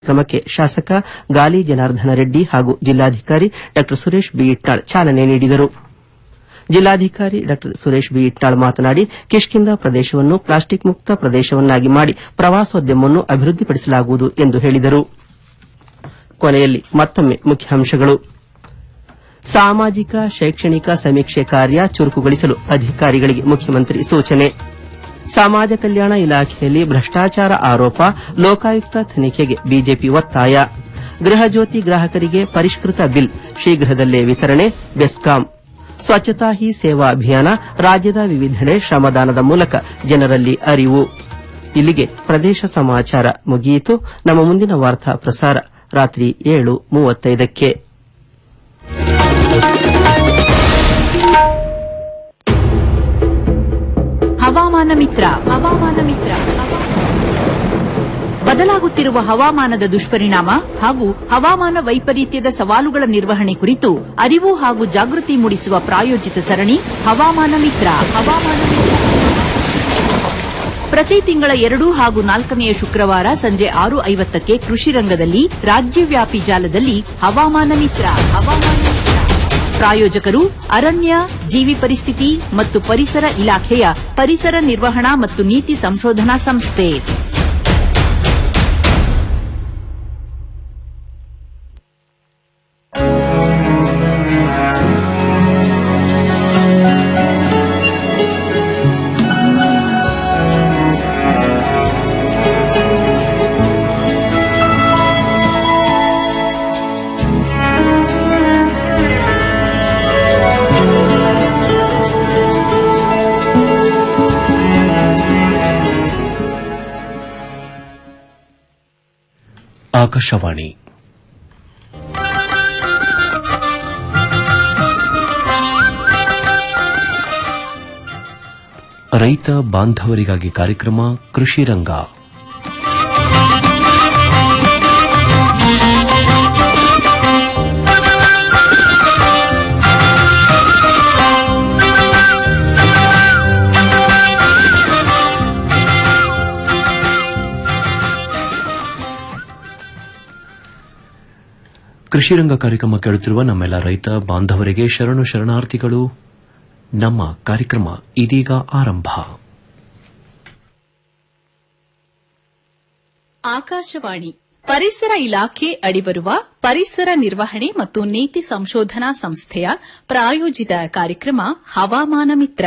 ಕ್ರಮಕ್ಕೆ ಶಾಸಕ ಗಾಲಿ ಜನಾರ್ದನ ರೆಡ್ಡಿ ಹಾಗೂ ಜಿಲ್ಲಾಧಿಕಾರಿ ಡಾ ಸುರೇಶ್ ಬಿ ಇಟ್ನಾಳ್ ಚಾಲನೆ ನೀಡಿದರು ಜಿಲ್ಲಾಧಿಕಾರಿ ಡಾ ಸುರೇಶ್ ಬಿ ಇಟ್ನಾಳ್ ಮಾತನಾಡಿ ಕಿಷ್ಕಿಂದ ಪ್ರದೇಶವನ್ನು ಪ್ಲಾಸ್ಟಿಕ್ ಮುಕ್ತ ಪ್ರದೇಶವನ್ನಾಗಿ ಮಾಡಿ ಪ್ರವಾಸೋದ್ಯಮವನ್ನು ಅಭಿವೃದ್ಧಿಪಡಿಸಲಾಗುವುದು ಎಂದು ಹೇಳಿದರು ಕೊನೆಯಲ್ಲಿ ಮತ್ತೊಮ್ಮೆ ಮುಖ್ಯಾಂಶಗಳು ಸಾಮಾಜಿಕ ಶೈಕ್ಷಣಿಕ ಸಮೀಕ್ಷೆ ಕಾರ್ಯ ಚುರುಕುಗೊಳಿಸಲು ಅಧಿಕಾರಿಗಳಿಗೆ ಮುಖ್ಯಮಂತ್ರಿ ಸೂಚನೆ ಸಮಾಜ ಕಲ್ಯಾಣ ಇಲಾಖೆಯಲ್ಲಿ ಭ್ರಷ್ಟಾಚಾರ ಆರೋಪ ಲೋಕಾಯುಕ್ತ ತನಿಖೆಗೆ ಬಿಜೆಪಿ ಒತ್ತಾಯ ಗೃಹ ಜ್ಯೋತಿ ಗ್ರಾಹಕರಿಗೆ ಪರಿಷ್ಕೃತ ಬಿಲ್ ಶೀಘ್ರದಲ್ಲೇ ವಿತರಣೆ ಬೆಸ್ಕಾಂ ಸ್ವಚ್ಛತಾ ಹಿ ಸೇವಾ ಅಭಿಯಾನ ರಾಜ್ಯದ ವಿವಿಧೆಡೆ ಶ್ರಮದಾನದ ಮೂಲಕ ಜನರಲ್ಲಿ ಅರಿವು ಇಲ್ಲಿಗೆ ಪ್ರದೇಶ ಸಮಾಚಾರ ಮುಗಿಯಿತು ನಮ್ಮ ಮುಂದಿನ ವಾರ್ತಾ ಪ್ರಸಾರ ರಾತ್ರಿ ಏಳು ಮೂವತ್ತೈದಕ್ಕೆ ಹವಾಮಾನ ಮಿತ್ರ ಹವಾಮಾನ ಮಿತ್ರ ಬದಲಾಗುತ್ತಿರುವ ಹವಾಮಾನದ ದುಷ್ಪರಿಣಾಮ ಹಾಗೂ ಹವಾಮಾನ ವೈಪರೀತ್ಯದ ಸವಾಲುಗಳ ನಿರ್ವಹಣೆ ಕುರಿತು ಅರಿವು ಹಾಗೂ ಜಾಗೃತಿ ಮೂಡಿಸುವ ಪ್ರಾಯೋಜಿತ ಸರಣಿ ಹವಾಮಾನ ಮಿತ್ರ ಹವಾಮಾನ ಮಿತ್ರ ಪ್ರತಿ ತಿಂಗಳ ಎರಡು ಹಾಗೂ ನಾಲ್ಕನೆಯ ಶುಕ್ರವಾರ ಸಂಜೆ ಆರು ಐವತ್ತಕ್ಕೆ ಕೃಷಿ ರಂಗದಲ್ಲಿ ರಾಜ್ಯವ್ಯಾಪಿ ಜಾಲದಲ್ಲಿ ಹವಾಮಾನ ಮಿತ್ರ ಹವಾಮಾನ ಮಿತ್ರ ಪ್ರಾಯೋಜಕರು ಅರಣ್ಯ ಜೀವಿ ಪರಿಸ್ಥಿತಿ ಮತ್ತು ಪರಿಸರ ಇಲಾಖೆಯ ಪರಿಸರ ನಿರ್ವಹಣಾ ಮತ್ತು ನೀತಿ ಸಂಶೋಧನಾ ಸಂಸ್ಥೆ ಆಕಾಶವಾಣಿ ರೈತ ಬಾಂಧವರಿಗಾಗಿ ಕಾರ್ಯಕ್ರಮ ಕೃಷಿ ರಂಗ ಕೃಷಿ ರಂಗ ಕಾರ್ಯಕ್ರಮ ಕೇಳುತ್ತಿರುವ ನಮ್ಮೆಲ್ಲ ರೈತ ಬಾಂಧವರಿಗೆ ಶರಣು ಶರಣಾರ್ಥಿಗಳು ನಮ್ಮ ಕಾರ್ಯಕ್ರಮ ಇದೀಗ ಆರಂಭ ಆಕಾಶವಾಣಿ ಪರಿಸರ ಇಲಾಖೆ ಅಡಿಬರುವ ಪರಿಸರ ನಿರ್ವಹಣೆ ಮತ್ತು ನೀತಿ ಸಂಶೋಧನಾ ಸಂಸ್ಥೆಯ ಪ್ರಾಯೋಜಿತ ಕಾರ್ಯಕ್ರಮ ಹವಾಮಾನ ಮಿತ್ರ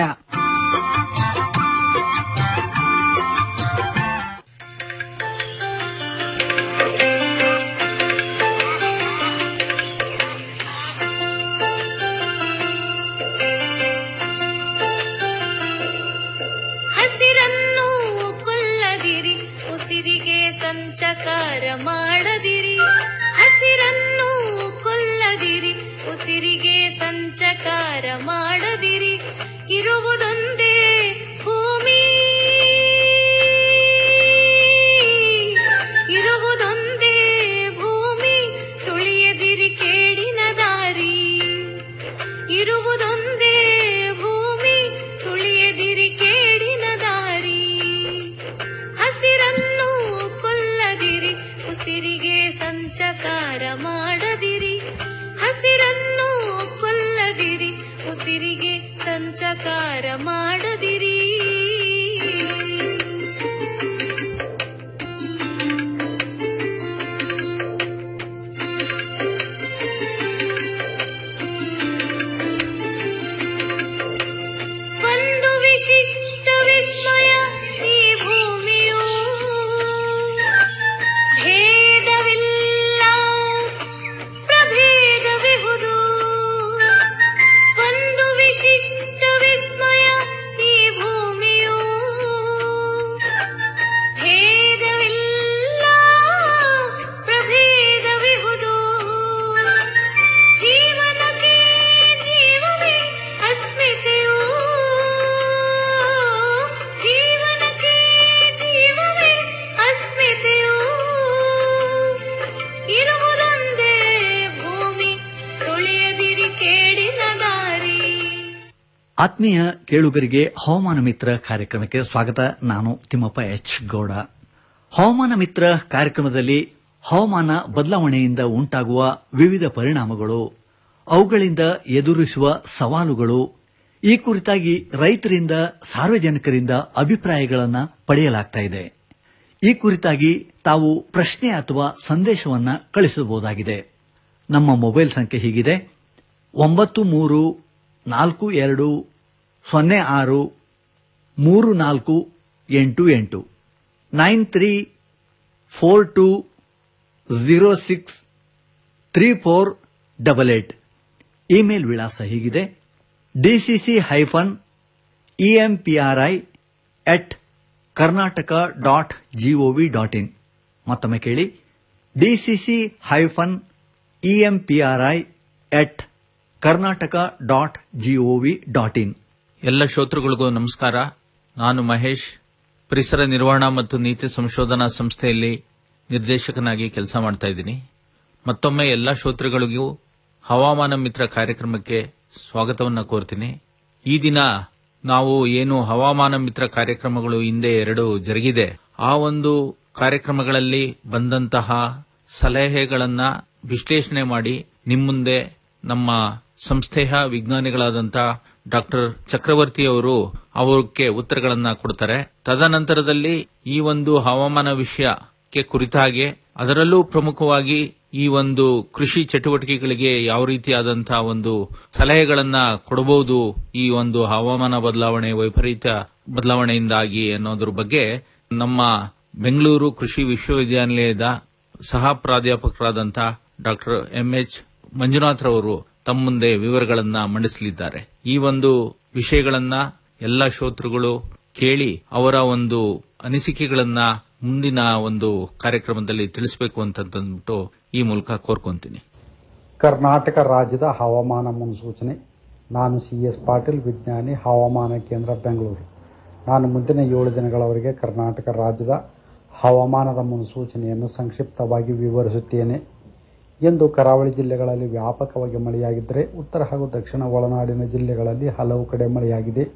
ಹಸಿರನ್ನು ಕೊಲ್ಲದಿರಿ ಉಸಿರಿಗೆ ಸಂಚಕಾರ ಮಾಡದಿರಿ ಹಸಿರನ್ನು ಕೊಲ್ಲದಿರಿ ಉಸಿರಿಗೆ ಸಂಚಕಾರ ಮಾಡದಿರಿ ಇರುವುದೊಂದೇ ಭೂಮಿ ಇರುವುದೊಂದೇ ಭೂಮಿ ತುಳಿಯದಿರಿ ಕೇಡಿನ ದಾರಿ ಇರುವುದೊಂದೇ ಭೂಮಿ ತುಳಿಯದಿರಿ ಕೇಡಿನ ದಾರಿ ಹಸಿರನ್ನು ಕೊಲ್ಲದಿರಿ ಉಸಿರಿಗೆ ಸಂಚಕಾರ ಮಾಡದಿರಿ ಹಸಿರನ್ನು ಕೊಲ್ಲದಿರಿ ಉಸಿರಿಗೆ ಸಂಚಕಾರ ಮಾಡದಿರಿ ಒಂದು ವಿಶಿಷ್ಟ ವಿಸ್ಮಯ ಈ ಭೂಮಿಯು ಭೇದವಿಲ್ಲ ಪ್ರಭೇದವಿಹುದು ಒಂದು ವಿಶಿಷ್ಟ ವಿಸ್ಮಯ ಈ ಭೂಮಿಯು ಭೇದವಿಲ್ಲ ಪ್ರಭೇದವಿಹುದು ಜೀವನಕ್ಕೆ ಜೀವವೇ ಅಸ್ಮಿತೆಯು ಜೀವನಕ್ಕೆ ಜೀವವೇ ಅಸ್ಮಿತೆಯು ಇರುವುದೊಂದೇ ಭೂಮಿ ತುಳಿಯದಿರಿ ಕೇಡಿನ ದಾರಿ ಆತ್ಮೀಯ ಕೇಳುಗರಿಗೆ ಹವಾಮಾನ ಮಿತ್ರ ಕಾರ್ಯಕ್ರಮಕ್ಕೆ ಸ್ವಾಗತ ನಾನು ತಿಮ್ಮಪ್ಪ ಎಚ್ ಗೌಡ ಹವಾಮಾನ ಮಿತ್ರ ಕಾರ್ಯಕ್ರಮದಲ್ಲಿ ಹವಾಮಾನ ಬದಲಾವಣೆಯಿಂದ ಉಂಟಾಗುವ ವಿವಿಧ ಪರಿಣಾಮಗಳು ಅವುಗಳಿಂದ ಎದುರಿಸುವ ಸವಾಲುಗಳು ಈ ಕುರಿತಾಗಿ ರೈತರಿಂದ ಸಾರ್ವಜನಿಕರಿಂದ ಅಭಿಪ್ರಾಯಗಳನ್ನು ಪಡೆಯಲಾಗ್ತಾ ಇದೆ ಈ ಕುರಿತಾಗಿ ತಾವು ಪ್ರಶ್ನೆ ಅಥವಾ ಸಂದೇಶವನ್ನ ಕಳಿಸಬಹುದಾಗಿದೆ ನಮ್ಮ ಮೊಬೈಲ್ ಸಂಖ್ಯೆ ಹೀಗಿದೆ ಒಂಬತ್ತು ಮೂರು ನಾಲ್ಕು ಎರಡು ಸೊನ್ನೆ ಆರು ಮೂರು ನಾಲ್ಕು ಎಂಟು ಎಂಟು nine three four two zero six three four double eight email ವಿಳಾಸ ಹೀಗಿದೆ DCC hyphen EMPRI at Karnataka dot GOV dot in ಮತ್ತೊಮ್ಮೆ ಕೇಳಿ DCC hyphen EMPRI at Karnataka dot GOV dot in ಎಲ್ಲ ಶ್ರೋತೃಗಳಿಗೂ ನಮಸ್ಕಾರ ನಾನು ಮಹೇಶ್ ಪರಿಸರ ನಿರ್ವಹಣಾ ಮತ್ತು ನೀತಿ ಸಂಶೋಧನಾ ಸಂಸ್ಥೆಯಲ್ಲಿ ನಿರ್ದೇಶಕನಾಗಿ ಕೆಲಸ ಮಾಡ್ತಾ ಇದ್ದೀನಿ ಮತ್ತೊಮ್ಮೆ ಎಲ್ಲ ಶ್ರೋತೃಗಳಿಗೂ ಹವಾಮಾನ ಮಿತ್ರ ಕಾರ್ಯಕ್ರಮಕ್ಕೆ ಸ್ವಾಗತವನ್ನ ಕೋರ್ತೀನಿ ಈ ದಿನ ನಾವು ಏನು ಹವಾಮಾನ ಮಿತ್ರ ಕಾರ್ಯಕ್ರಮಗಳು ಹಿಂದೆ ಎರಡು ಜರುಗಿದೆ ಆ ಒಂದು ಕಾರ್ಯಕ್ರಮಗಳಲ್ಲಿ ಬಂದಂತಹ ಸಲಹೆಗಳನ್ನ ವಿಶ್ಲೇಷಣೆ ಮಾಡಿ ನಿಮ್ಮ ಮುಂದೆ ನಮ್ಮ ಸಂಸ್ಥೆಯ ವಿಜ್ಞಾನಿಗಳಾದಂತಹ ಡಾಕ್ಟರ್ ಚಕ್ರವರ್ತಿ ಅವರು ಅವಕ್ಕೆ ಉತ್ತರಗಳನ್ನ ಕೊಡ್ತಾರೆ ತದನಂತರದಲ್ಲಿ ಈ ಒಂದು ಹವಾಮಾನ ವಿಷಯಕ್ಕೆ ಕುರಿತ ಹಾಗೆ ಅದರಲ್ಲೂ ಪ್ರಮುಖವಾಗಿ ಈ ಒಂದು ಕೃಷಿ ಚಟುವಟಿಕೆಗಳಿಗೆ ಯಾವ ರೀತಿಯಾದಂತಹ ಒಂದು ಸಲಹೆಗಳನ್ನ ಕೊಡಬಹುದು ಈ ಒಂದು ಹವಾಮಾನ ಬದಲಾವಣೆ ವೈಪರೀತ್ಯ ಬದಲಾವಣೆಯಿಂದಾಗಿ ಅನ್ನೋದ್ರ ಬಗ್ಗೆ ನಮ್ಮ ಬೆಂಗಳೂರು ಕೃಷಿ ವಿಶ್ವವಿದ್ಯಾನಿಲಯದ ಸಹ ಪ್ರಾಧ್ಯಾಪಕರಾದಂತಹ ಡಾಕ್ಟರ್ ಎಂಎಚ್ ಮಂಜುನಾಥ್ ರವರು ತಮ್ಮ ಮುಂದೆ ವಿವರಗಳನ್ನ ಮಂಡಿಸಲಿದ್ದಾರೆ ಈ ಒಂದು ವಿಷಯಗಳನ್ನ ಎಲ್ಲ ಶ್ರೋತೃಗಳು ಕೇಳಿ ಅವರ ಒಂದು ಅನಿಸಿಕೆಗಳನ್ನ ಮುಂದಿನ ಒಂದು ಕಾರ್ಯಕ್ರಮದಲ್ಲಿ ತಿಳಿಸಬೇಕು ಅಂತಂದ್ಬಿಟ್ಟು ಈ ಮೂಲಕ ಕೋರ್ಕೊಂತೀನಿ ಕರ್ನಾಟಕ ರಾಜ್ಯದ ಹವಾಮಾನ ಮುನ್ಸೂಚನೆ ನಾನು ಸಿ ಎಸ್ ಪಾಟೀಲ್ ವಿಜ್ಞಾನಿ ಹವಾಮಾನ ಕೇಂದ್ರ ಬೆಂಗಳೂರು ನಾನು ಮುಂದಿನ ಏಳು ದಿನಗಳವರೆಗೆ ಕರ್ನಾಟಕ ರಾಜ್ಯದ ಹವಾಮಾನದ ಮುನ್ಸೂಚನೆಯನ್ನು ಸಂಕ್ಷಿಪ್ತವಾಗಿ ವಿವರಿಸುತ್ತೇನೆ ಎಂದು ಕರಾವಳಿ ಜಿಲ್ಲೆಗಳಲ್ಲಿ ವ್ಯಾಪಕವಾಗಿ ಮಳೆಯಾಗಿದ್ದರೆ ಉತ್ತರ ಹಾಗೂ ದಕ್ಷಿಣ ಒಳನಾಡಿನ ಜಿಲ್ಲೆಗಳಲ್ಲಿ ಹಲವು ಕಡೆ ಮಳೆಯಾಗಿದೆ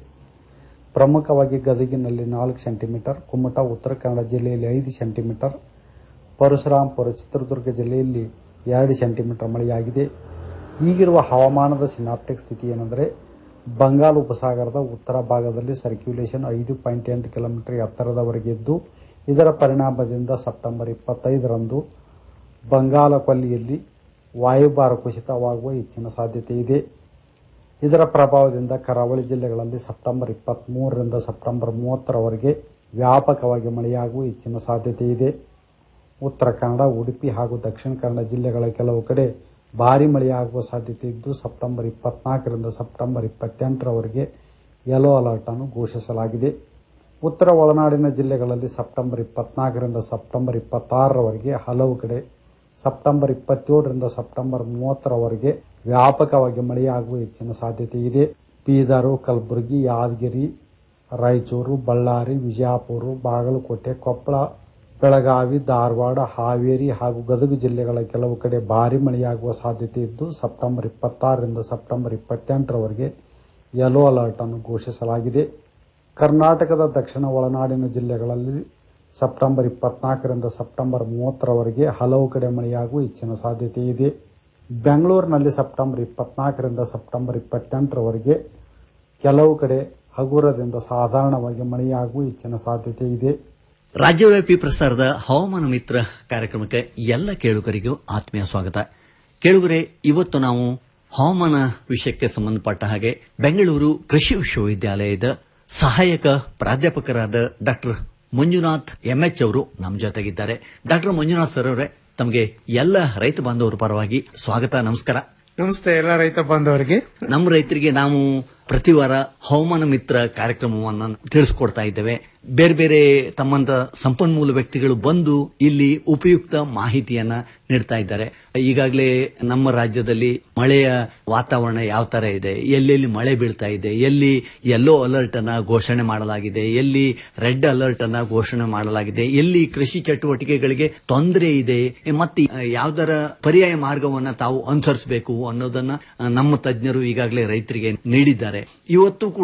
ಪ್ರಮುಖವಾಗಿ ಗದಗಿನಲ್ಲಿ ನಾಲ್ಕು ಸೆಂಟಿಮೀಟರ್ ಕುಮಟಾ ಉತ್ತರ ಕನ್ನಡ ಜಿಲ್ಲೆಯಲ್ಲಿ ಐದು ಸೆಂಟಿಮೀಟರ್ ಪರಶುರಾಂಪುರ ಚಿತ್ರದುರ್ಗ ಜಿಲ್ಲೆಯಲ್ಲಿ ಎರಡು ಸೆಂಟಿಮೀಟರ್ ಮಳೆಯಾಗಿದೆ ಈಗಿರುವ ಹವಾಮಾನದ ಸಿನಾಪ್ಟಿಕ್ ಸ್ಥಿತಿ ಏನೆಂದರೆ ಬಂಗಾಳ ಉಪಸಾಗರದ ಉತ್ತರ ಭಾಗದಲ್ಲಿ ಸರ್ಕ್ಯುಲೇಷನ್ ಐದು ಪಾಯಿಂಟ್ ಎಂಟು ಕಿಲೋಮೀಟರ್ ಎತ್ತರದವರೆಗೆ ಇದ್ದು ಇದರ ಪರಿಣಾಮದಿಂದ ಸೆಪ್ಟೆಂಬರ್ ಇಪ್ಪತ್ತೈದರಂದು ಬಂಗಾಳ ಕೊಲ್ಲಿಯಲ್ಲಿ ವಾಯುಭಾರ ಕುಸಿತವಾಗುವ ಹೆಚ್ಚಿನ ಸಾಧ್ಯತೆ ಇದೆ ಇದರ ಪ್ರಭಾವದಿಂದ ಕರಾವಳಿ ಜಿಲ್ಲೆಗಳಲ್ಲಿ ಸೆಪ್ಟೆಂಬರ್ ಇಪ್ಪತ್ತ್ಮೂರರಿಂದ ಸೆಪ್ಟೆಂಬರ್ ಮೂವತ್ತರವರೆಗೆ ವ್ಯಾಪಕವಾಗಿ ಮಳೆಯಾಗುವ ಹೆಚ್ಚಿನ ಸಾಧ್ಯತೆ ಇದೆ ಉತ್ತರ ಕನ್ನಡ ಉಡುಪಿ ಹಾಗೂ ದಕ್ಷಿಣ ಕನ್ನಡ ಜಿಲ್ಲೆಗಳ ಕೆಲವು ಕಡೆ ಭಾರಿ ಮಳೆಯಾಗುವ ಸಾಧ್ಯತೆ ಇದ್ದು ಸೆಪ್ಟೆಂಬರ್ ಇಪ್ಪತ್ನಾಲ್ಕರಿಂದ ಸೆಪ್ಟೆಂಬರ್ ಇಪ್ಪತ್ತೆಂಟರವರೆಗೆ ಯೆಲ್ಲೋ ಅಲರ್ಟ್ ಅನ್ನು ಘೋಷಿಸಲಾಗಿದೆ ಉತ್ತರ ಒಳನಾಡಿನ ಜಿಲ್ಲೆಗಳಲ್ಲಿ ಸೆಪ್ಟೆಂಬರ್ ಇಪ್ಪತ್ನಾಲ್ಕರಿಂದ ಸೆಪ್ಟೆಂಬರ್ ಇಪ್ಪತ್ತಾರರವರೆಗೆ ಹಲವು ಕಡೆ ಸೆಪ್ಟೆಂಬರ್ ಇಪ್ಪತ್ತೇಳರಿಂದ ಸೆಪ್ಟೆಂಬರ್ ಮೂವತ್ತರವರೆಗೆ ವ್ಯಾಪಕವಾಗಿ ಮಳೆಯಾಗುವ ಹೆಚ್ಚಿನ ಸಾಧ್ಯತೆ ಇದೆ ಬೀದರು ಕಲಬುರಗಿ ಯಾದಗಿರಿ ರಾಯಚೂರು ಬಳ್ಳಾರಿ ವಿಜಯಪುರ ಬಾಗಲಕೋಟೆ ಕೊಪ್ಪಳ ಬೆಳಗಾವಿ ಧಾರವಾಡ ಹಾವೇರಿ ಹಾಗೂ ಗದಗ ಜಿಲ್ಲೆಗಳ ಕೆಲವು ಕಡೆ ಭಾರಿ ಮಳೆಯಾಗುವ ಸಾಧ್ಯತೆ ಇದ್ದು ಸೆಪ್ಟೆಂಬರ್ ಇಪ್ಪತ್ತಾರರಿಂದ ಸೆಪ್ಟೆಂಬರ್ ಇಪ್ಪತ್ತೆಂಟರವರೆಗೆ ಯೆಲ್ಲೋ ಅಲರ್ಟ್ ಅನ್ನು ಘೋಷಿಸಲಾಗಿದೆ ಕರ್ನಾಟಕದ ದಕ್ಷಿಣ ಒಳನಾಡಿನ ಜಿಲ್ಲೆಗಳಲ್ಲಿ ಸೆಪ್ಟೆಂಬರ್ ಇಪ್ಪತ್ನಾಲ್ಕರಿಂದ ಸೆಪ್ಟೆಂಬರ್ ಮೂವತ್ತರವರೆಗೆ ಹಲವು ಕಡೆ ಮಳೆಯಾಗುವ ಹೆಚ್ಚಿನ ಸಾಧ್ಯತೆ ಇದೆ ಬೆಂಗಳೂರಿನಲ್ಲಿ ಸೆಪ್ಟೆಂಬರ್ ಇಪ್ಪತ್ನಾಲ್ಕರಿಂದ ಸೆಪ್ಟೆಂಬರ್ ಇಪ್ಪತ್ತೆಂಟರವರೆಗೆ ಕೆಲವು ಕಡೆ ಹಗುರದಿಂದ ಸಾಧಾರಣವಾಗಿ ಮಳೆಯಾಗುವ ಹೆಚ್ಚಿನ ಸಾಧ್ಯತೆ ಇದೆ ರಾಜ್ಯವ್ಯಾಪಿ ಪ್ರಸಾರದ ಹವಾಮಾನ ಮಿತ್ರ ಕಾರ್ಯಕ್ರಮಕ್ಕೆ ಎಲ್ಲ ಕೇಳುಗರಿಗೂ ಆತ್ಮೀಯ ಸ್ವಾಗತ ಕೇಳುಗರೆ ಇವತ್ತು ನಾವು ಹವಾಮಾನ ವಿಷಯಕ್ಕೆ ಸಂಬಂಧಪಟ್ಟ ಹಾಗೆ ಬೆಂಗಳೂರು ಕೃಷಿ ವಿಶ್ವವಿದ್ಯಾಲಯದ ಸಹಾಯಕ ಪ್ರಾಧ್ಯಾಪಕರಾದ ಡಾಕ್ಟರ್ ಮಂಜುನಾಥ್ ಎಂಎಚ್ ಅವರು ನಮ್ಮ ಜೊತೆಗಿದ್ದಾರೆ ಡಾಕ್ಟರ್ ಮಂಜುನಾಥ್ ಸರ್ ಅವರೇ ತಮಗೆ ಎಲ್ಲ ರೈತ ಬಾಂಧವರ ಪರವಾಗಿ ಸ್ವಾಗತ ನಮಸ್ಕಾರ ನಮಸ್ತೆ ಎಲ್ಲ ರೈತ ಬಾಂಧವರಿಗೆ ನಮ್ಮ ರೈತರಿಗೆ ನಾವು ಪ್ರತಿ ವಾರ ಹವಾಮಾನ ಮಿತ್ರ ಕಾರ್ಯಕ್ರಮವನ್ನು ತಿಳಿಸ್ಕೊಡ್ತಾ ಇದ್ದೇವೆ ಬೇರೆ ಬೇರೆ ತಮ್ಮಂತ ಸಂಪನ್ಮೂಲ ವ್ಯಕ್ತಿಗಳು ಬಂದು ಇಲ್ಲಿ ಉಪಯುಕ್ತ ಮಾಹಿತಿಯನ್ನ ನೀಡ್ತಾ ಇದ್ದಾರೆ ಈಗಾಗಲೇ ನಮ್ಮ ರಾಜ್ಯದಲ್ಲಿ ಮಳೆಯ ವಾತಾವರಣ ಯಾವ ತರ ಇದೆ ಎಲ್ಲೆಲ್ಲಿ ಮಳೆ ಬೀಳ್ತಾ ಇದೆ ಎಲ್ಲಿ ಯೆಲ್ಲೋ ಅಲರ್ಟ್ ಅನ್ನ ಘೋಷಣೆ ಮಾಡಲಾಗಿದೆ ಎಲ್ಲಿ ರೆಡ್ ಅಲರ್ಟ್ ಅನ್ನ ಘೋಷಣೆ ಮಾಡಲಾಗಿದೆ ಎಲ್ಲಿ ಕೃಷಿ ಚಟುವಟಿಕೆಗಳಿಗೆ ತೊಂದರೆ ಇದೆ ಮತ್ತೆ ಯಾವ್ದರ ಪರ್ಯಾಯ ಮಾರ್ಗವನ್ನ ತಾವು ಅನುಸರಿಸಬೇಕು ಅನ್ನೋದನ್ನ ನಮ್ಮ ತಜ್ಞರು ಈಗಾಗಲೇ ರೈತರಿಗೆ ನೀಡಿದ್ದಾರೆ ಇವತ್ತು ಕೂಡ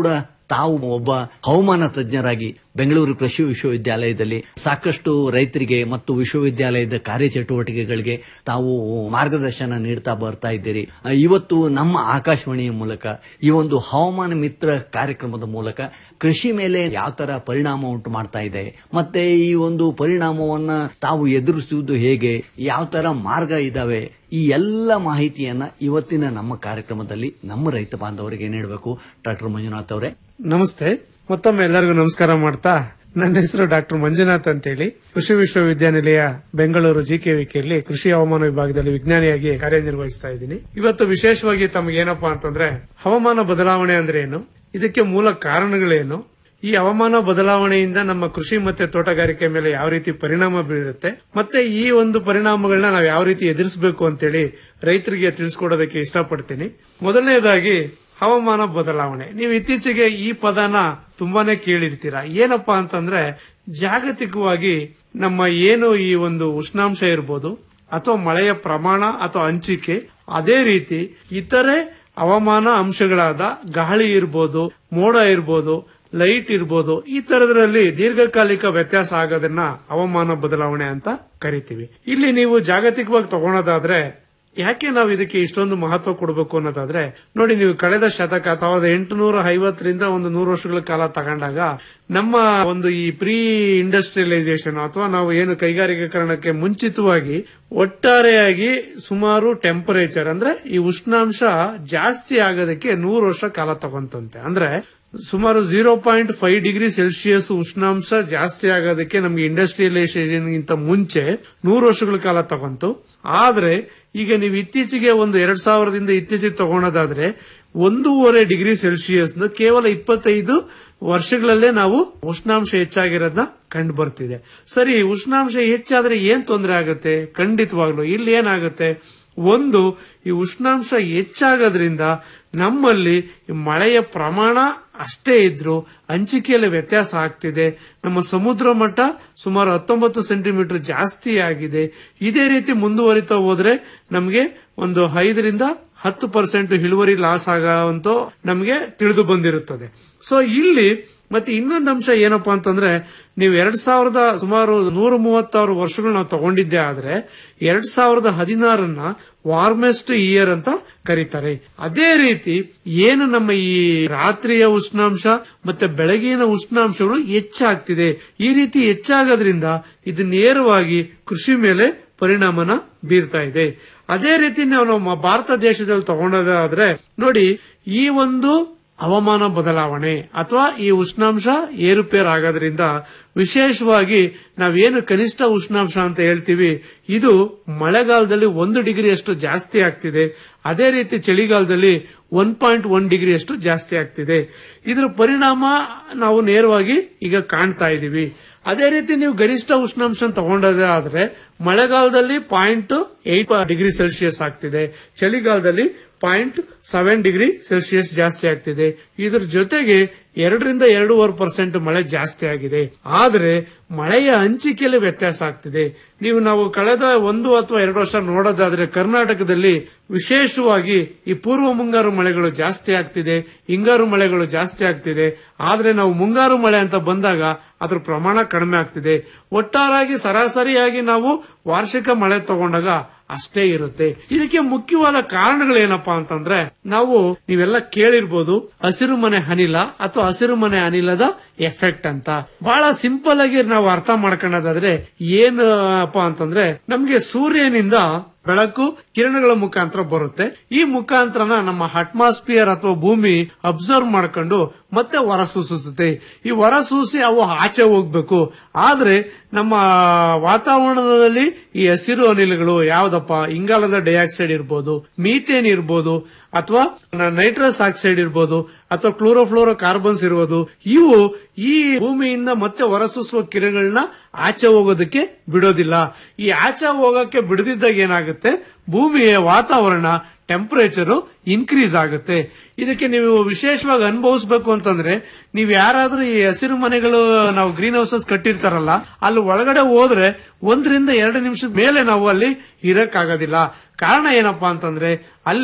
ತಾವು ಒಬ್ಬ ಹವಾಮಾನ ತಜ್ಞರಾಗಿ ಬೆಂಗಳೂರು ಕೃಷಿ ವಿಶ್ವವಿದ್ಯಾಲಯದಲ್ಲಿ ಸಾಕಷ್ಟು ರೈತರಿಗೆ ಮತ್ತು ವಿಶ್ವವಿದ್ಯಾಲಯದ ಕಾರ್ಯಚಟುವಟಿಕೆಗಳಿಗೆ ತಾವು ಮಾರ್ಗದರ್ಶನ ನೀಡ್ತಾ ಬರ್ತಾ ಇದ್ದೀರಿ ಆ, ಇವತ್ತು ನಮ್ಮ ಆಕಾಶವಾಣಿಯ ಮೂಲಕ ಈ ಒಂದು ಹವಾಮಾನ ಮಿತ್ರ ಕಾರ್ಯಕ್ರಮದ ಮೂಲಕ ಕೃಷಿ ಮೇಲೆ ಯಾವ ತರ ಪರಿಣಾಮ ಉಂಟು ಮಾಡ್ತಾ ಇದೆ ಮತ್ತೆ ಈ ಒಂದು ಪರಿಣಾಮವನ್ನ ತಾವು ಎದುರಿಸುವುದು ಹೇಗೆ ಯಾವ ತರ ಮಾರ್ಗ ಇದಾವೆ ಈ ಎಲ್ಲ ಮಾಹಿತಿಯನ್ನ ಇವತ್ತಿನ ನಮ್ಮ ಕಾರ್ಯಕ್ರಮದಲ್ಲಿ ನಮ್ಮ ರೈತ ಬಾಂಧವರಿಗೆ ನೀಡಬೇಕು ಡಾಕ್ಟರ್ ಮಂಜುನಾಥ್ ಅವರೇ ನಮಸ್ತೆ ಮತ್ತೊಮ್ಮೆ ಎಲ್ಲರಿಗೂ ನಮಸ್ಕಾರ ಮಾಡ್ತಾ ನನ್ನ ಹೆಸರು ಡಾಕ್ಟರ್ ಮಂಜುನಾಥ್ ಅಂತೇಳಿ ಕೃಷಿ ವಿಶ್ವವಿದ್ಯಾನಿಲಯ ಬೆಂಗಳೂರು ಜಿಕೆವಿಕೆಯಲ್ಲಿ ಕೃಷಿ ಹವಾಮಾನ ವಿಭಾಗದಲ್ಲಿ ವಿಜ್ಞಾನಿಯಾಗಿ ಕಾರ್ಯನಿರ್ವಹಿಸ್ತಾ ಇದ್ದೀನಿ ಇವತ್ತು ವಿಶೇಷವಾಗಿ ತಮಗೆ ಏನಪ್ಪಾ ಅಂತಂದ್ರೆ ಹವಾಮಾನ ಬದಲಾವಣೆ ಅಂದ್ರೆ ಏನು ಇದಕ್ಕೆ ಮೂಲ ಕಾರಣಗಳೇನು ಈ ಹವಾಮಾನ ಬದಲಾವಣೆಯಿಂದ ನಮ್ಮ ಕೃಷಿ ಮತ್ತೆ ತೋಟಗಾರಿಕೆ ಮೇಲೆ ಯಾವ ರೀತಿ ಪರಿಣಾಮ ಬೀರುತ್ತೆ ಮತ್ತೆ ಈ ಒಂದು ಪರಿಣಾಮಗಳನ್ನ ನಾವು ಯಾವ ರೀತಿ ಎದುರಿಸಬೇಕು ಅಂತೇಳಿ ರೈತರಿಗೆ ತಿಳಿಸ್ಕೊಡೋದಕ್ಕೆ ಇಷ್ಟಪಡ್ತೀನಿ ಮೊದಲನೇದಾಗಿ ಹವಾಮಾನ ಬದಲಾವಣೆ ನೀವು ಇತ್ತೀಚೆಗೆ ಈ ಪದನ ತುಂಬಾನೇ ಕೇಳಿರ್ತೀರಾ ಏನಪ್ಪಾ ಅಂತಂದ್ರೆ ಜಾಗತಿಕವಾಗಿ ನಮ್ಮ ಏನು ಈ ಒಂದು ಉಷ್ಣಾಂಶ ಇರ್ಬೋದು ಅಥವಾ ಮಳೆಯ ಪ್ರಮಾಣ ಅಥವಾ ಹಂಚಿಕೆ ಅದೇ ರೀತಿ ಇತರೆ ಹವಾಮಾನ ಅಂಶಗಳಾದ ಗಾಳಿ ಇರ್ಬೋದು ಮೋಡ ಇರ್ಬೋದು ಲೈಟ್ ಇರ್ಬೋದು ಈ ತರದ್ರಲ್ಲಿ ದೀರ್ಘಕಾಲಿಕ ವ್ಯತ್ಯಾಸ ಆಗೋದನ್ನ ಹವಾಮಾನ ಬದಲಾವಣೆ ಅಂತ ಕರಿತೀವಿ ಇಲ್ಲಿ ನೀವು ಜಾಗತಿಕವಾಗಿ ತಗೊಳೋದಾದ್ರೆ ಯಾಕೆ ನಾವು ಇದಕ್ಕೆ ಇಷ್ಟೊಂದು ಮಹತ್ವ ಕೊಡಬೇಕು ಅನ್ನೋದಾದ್ರೆ ನೋಡಿ ನೀವು ಕಳೆದ ಶತಕ ಸಾವಿರದ ಎಂಟುನೂರ ಐವತ್ತರಿಂದ ಒಂದು ನೂರು ವರ್ಷಗಳ ಕಾಲ ತಗೊಂಡಾಗ ನಮ್ಮ ಒಂದು ಈ ಪ್ರೀ ಇಂಡಸ್ಟ್ರಿಯಲೈಸೇಷನ್ ಅಥವಾ ನಾವು ಏನು ಕೈಗಾರಿಕೀಕರಣಕ್ಕೆ ಮುಂಚಿತವಾಗಿ ಒಟ್ಟಾರೆಯಾಗಿ ಸುಮಾರು ಟೆಂಪರೇಚರ್ ಅಂದ್ರೆ ಈ ಉಷ್ಣಾಂಶ ಜಾಸ್ತಿ ಆಗೋದಕ್ಕೆ ನೂರು ವರ್ಷ ಕಾಲ ತಗೊಂತಂತೆ ಅಂದ್ರೆ ಸುಮಾರು zero point five degree Celsius ಉಷ್ಣಾಂಶ ಜಾಸ್ತಿ ಆಗೋದಕ್ಕೆ ನಮ್ಗೆ ಇಂಡಸ್ಟ್ರಿಯಲೈಸೇಷನ್ ಗಿಂತ ಮುಂಚೆ ನೂರು ವರ್ಷಗಳ ಕಾಲ ತಗೊಂತು ಆದ್ರೆ ಈಗ ನೀವು ಇತ್ತೀಚೆಗೆ ಒಂದು ಎರಡ್ ಸಾವಿರದಿಂದ ಇತ್ತೀಚೆಗೆ ತಗೊಳೋದಾದ್ರೆ ಒಂದೂವರೆ ಡಿಗ್ರಿ ಸೆಲ್ಸಿಯಸ್ ಕೇವಲ ಇಪ್ಪತ್ತೈದು ವರ್ಷಗಳಲ್ಲೇ ನಾವು ಉಷ್ಣಾಂಶ ಹೆಚ್ಚಾಗಿರೋದನ್ನ ಕಂಡು ಬರ್ತಿದೆ ಸರಿ ಉಷ್ಣಾಂಶ ಹೆಚ್ಚಾದ್ರೆ ಏನ್ ತೊಂದರೆ ಆಗುತ್ತೆ ಖಂಡಿತವಾಗ್ಲು ಇಲ್ಲಿ ಏನಾಗುತ್ತೆ ಒಂದು ಈ ಉಷ್ಣಾಂಶ ಹೆಚ್ಚಾಗೋದ್ರಿಂದ ನಮ್ಮಲ್ಲಿ ಈ ಮಳೆಯ ಪ್ರಮಾಣ ಅಷ್ಟೇ ಇದ್ರು ಹಂಚಿಕೆಯಲ್ಲಿ ವ್ಯತ್ಯಾಸ ಆಗ್ತಿದೆ ನಮ್ಮ ಸಮುದ್ರ ಮಟ್ಟ ಸುಮಾರು ಹತ್ತೊಂಬತ್ತು ಸೆಂಟಿಮೀಟರ್ ಜಾಸ್ತಿ ಆಗಿದೆ ಇದೇ ರೀತಿ ಮುಂದುವರಿತಾ ಹೋದ್ರೆ ನಮಗೆ ಒಂದು ಐದರಿಂದ ಹತ್ತು ಪರ್ಸೆಂಟ್ ಇಳುವರಿ ಲಾಸ್ ಆಗುವಂತ ನಮಗೆ ತಿಳಿದು ಬಂದಿರುತ್ತದೆ ಸೊ ಇಲ್ಲಿ ಮತ್ತೆ ಇನ್ನೊಂದು ಅಂಶ ಏನಪ್ಪಾ ಅಂತಂದ್ರೆ ನೀವು ಎರಡ್ ಸಾವಿರದ ಸುಮಾರು ನೂರ ಮೂವತ್ತಾರು ವರ್ಷಗಳು ನಾವು ತಗೊಂಡಿದ್ದೆ ಆದ್ರೆ ಎರಡ್ ಸಾವಿರದ ಹದಿನಾರನ್ನ ವಾರ್ಮೆಸ್ಟ್ ಇಯರ್ ಅಂತ ಕರೀತಾರೆ ಅದೇ ರೀತಿ ಏನು ನಮ್ಮ ಈ ರಾತ್ರಿಯ ಉಷ್ಣಾಂಶ ಮತ್ತೆ ಬೆಳಗಿನ ಉಷ್ಣಾಂಶಗಳು ಹೆಚ್ಚಾಗ್ತಿದೆ ಈ ರೀತಿ ಹೆಚ್ಚಾಗೋದ್ರಿಂದ ಇದು ನೇರವಾಗಿ ಕೃಷಿ ಮೇಲೆ ಪರಿಣಾಮನ ಬೀರ್ತಾ ಇದೆ ಅದೇ ರೀತಿ ನಾವು ನಮ್ಮ ಭಾರತ ದೇಶದಲ್ಲಿ ತಗೊಂಡೋದಾದ್ರೆ ನೋಡಿ ಈ ಒಂದು ಹವಾಮಾನ ಬದಲಾವಣೆ ಅಥವಾ ಈ ಉಷ್ಣಾಂಶ ಏರುಪೇರು ಆಗೋದ್ರಿಂದ ವಿಶೇಷವಾಗಿ ನಾವೇನು ಕನಿಷ್ಠ ಉಷ್ಣಾಂಶ ಅಂತ ಹೇಳ್ತೀವಿ ಇದು ಮಳೆಗಾಲದಲ್ಲಿ ಒಂದು ಡಿಗ್ರಿ ಅಷ್ಟು ಜಾಸ್ತಿ ಆಗ್ತಿದೆ ಅದೇ ರೀತಿ ಚಳಿಗಾಲದಲ್ಲಿ ಒನ್ ಪಾಯಿಂಟ್ ಒನ್ ಡಿಗ್ರಿ ಅಷ್ಟು ಜಾಸ್ತಿ ಆಗ್ತಿದೆ ಇದರ ಪರಿಣಾಮ ನಾವು ನೇರವಾಗಿ ಈಗ ಕಾಣ್ತಾ ಇದೀವಿ ಅದೇ ರೀತಿ ನೀವು ಗರಿಷ್ಠ ಉಷ್ಣಾಂಶ ತಗೊಂಡೋದೇ ಆದ್ರೆ ಮಳೆಗಾಲದಲ್ಲಿ ಪಾಯಿಂಟ್ ಏಟ್ ಡಿಗ್ರಿ ಸೆಲ್ಸಿಯಸ್ ಆಗ್ತಿದೆ ಚಳಿಗಾಲದಲ್ಲಿ ಪಾಯಿಂಟ್ ಸೆವೆನ್ ಡಿಗ್ರಿ ಸೆಲ್ಸಿಯಸ್ ಜಾಸ್ತಿ ಆಗ್ತಿದೆ ಇದ್ರ ಜೊತೆಗೆ ಎರಡರಿಂದ ಎರಡೂವರೆ ಪರ್ಸೆಂಟ್ ಮಳೆ ಜಾಸ್ತಿ ಆಗಿದೆ ಆದ್ರೆ ಮಳೆಯ ಹಂಚಿಕೆಯಲ್ಲಿ ವ್ಯತ್ಯಾಸ ಆಗ್ತಿದೆ ನೀವು ನಾವು ಕಳೆದ ಒಂದು ಅಥವಾ ಎರಡು ವರ್ಷ ನೋಡೋದಾದ್ರೆ ಕರ್ನಾಟಕದಲ್ಲಿ ವಿಶೇಷವಾಗಿ ಈ ಪೂರ್ವ ಮುಂಗಾರು ಮಳೆಗಳು ಜಾಸ್ತಿ ಆಗ್ತಿದೆ ಹಿಂಗಾರು ಮಳೆಗಳು ಜಾಸ್ತಿ ಆಗ್ತಿದೆ ಆದ್ರೆ ನಾವು ಮುಂಗಾರು ಮಳೆ ಅಂತ ಬಂದಾಗ ಅದ್ರ ಪ್ರಮಾಣ ಕಡಿಮೆ ಆಗ್ತಿದೆ ಒಟ್ಟಾರಾಗಿ ಸರಾಸರಿಯಾಗಿ ನಾವು ವಾರ್ಷಿಕ ಮಳೆ ತಗೊಂಡಾಗ ಅಷ್ಟೇ ಇರುತ್ತೆ ಇದಕ್ಕೆ ಮುಖ್ಯವಾದ ಕಾರಣಗಳೇನಪ್ಪಾ ಅಂತಂದ್ರೆ ನಾವು ನೀವೆಲ್ಲ ಕೇಳಿರ್ಬೋದು ಹಸಿರು ಮನೆ ಅನಿಲ ಅಥವಾ ಹಸಿರು ಮನೆ ಅನಿಲದ ಎಫೆಕ್ಟ್ ಅಂತ ಬಹಳ ಸಿಂಪಲ್ ಆಗಿ ನಾವು ಅರ್ಥ ಮಾಡ್ಕೊಳ್ಳೋದಾದ್ರೆ ಏನಪ್ಪಾ ಅಂತಂದ್ರೆ ನಮ್ಗೆ ಸೂರ್ಯನಿಂದ ಬೆಳಕು ಕಿರಣಗಳ ಮುಖಾಂತರ ಬರುತ್ತೆ ಈ ಮುಖಾಂತರನ ನಮ್ಮ ಅಟ್ಮಾಸ್ಫಿಯರ್ ಅಥವಾ ಭೂಮಿ ಅಬ್ಸರ್ವ್ ಮಾಡ್ಕೊಂಡು ಮತ್ತೆ ಹೊರಸೂಸುತ್ತೆ ಈ ಹೊರಸೂಸಿ ಅವು ಆಚೆ ಹೋಗ್ಬೇಕು ಆದ್ರೆ ನಮ್ಮ ವಾತಾವರಣದಲ್ಲಿ ಈ ಹಸಿರು ಅನಿಲಗಳು ಯಾವ್ದಪ್ಪ ಇಂಗಾಲದ ಡೈಆಕ್ಸೈಡ್ ಇರ್ಬೋದು ಮೀಥೇನ್ ಇರ್ಬೋದು ಅಥವಾ ನೈಟ್ರಸ್ ಆಕ್ಸೈಡ್ ಇರ್ಬೋದು ಅಥವಾ ಕ್ಲೋರೋಫ್ಲೋರೋ ಕಾರ್ಬನ್ಸ್ ಇರ್ಬೋದು ಇವು ಈ ಭೂಮಿಯಿಂದ ಮತ್ತೆ ಹೊರಸೂಸುವ ಕಿರಣಗಳನ್ನ ಆಚೆ ಹೋಗೋದಕ್ಕೆ ಬಿಡೋದಿಲ್ಲ ಈ ಆಚೆ ಹೋಗಕ್ಕೆ ಬಿಡದಿದ್ದಾಗ ಏನಾಗುತ್ತೆ ಭೂಮಿಯ ವಾತಾವರಣ ಟೆಂಪರೇಚರ್ ಇನ್ಕ್ರೀಸ್ ಆಗುತ್ತೆ ಇದಕ್ಕೆ ನೀವು ವಿಶೇಷವಾಗಿ ಅನುಭವಿಸಬೇಕು ಅಂತಂದ್ರೆ ನೀವು ಯಾರಾದ್ರೂ ಈ ಹಸಿರು ಮನೆಗಳು ನಾವು ಗ್ರೀನ್ ಹೌಸಸ್ ಕಟ್ಟಿರ್ತಾರಲ್ಲ ಅಲ್ಲಿ ಒಳಗಡೆ ಹೋದ್ರೆ ಒಂದರಿಂದ ಎರಡು ನಿಮಿಷದ ಮೇಲೆ ನಾವು ಅಲ್ಲಿ ಇರಕ್ಕಾಗೋದಿಲ್ಲ ಕಾರಣ ಏನಪ್ಪಾ ಅಂತಂದ್ರೆ ಅಲ್ಲಿ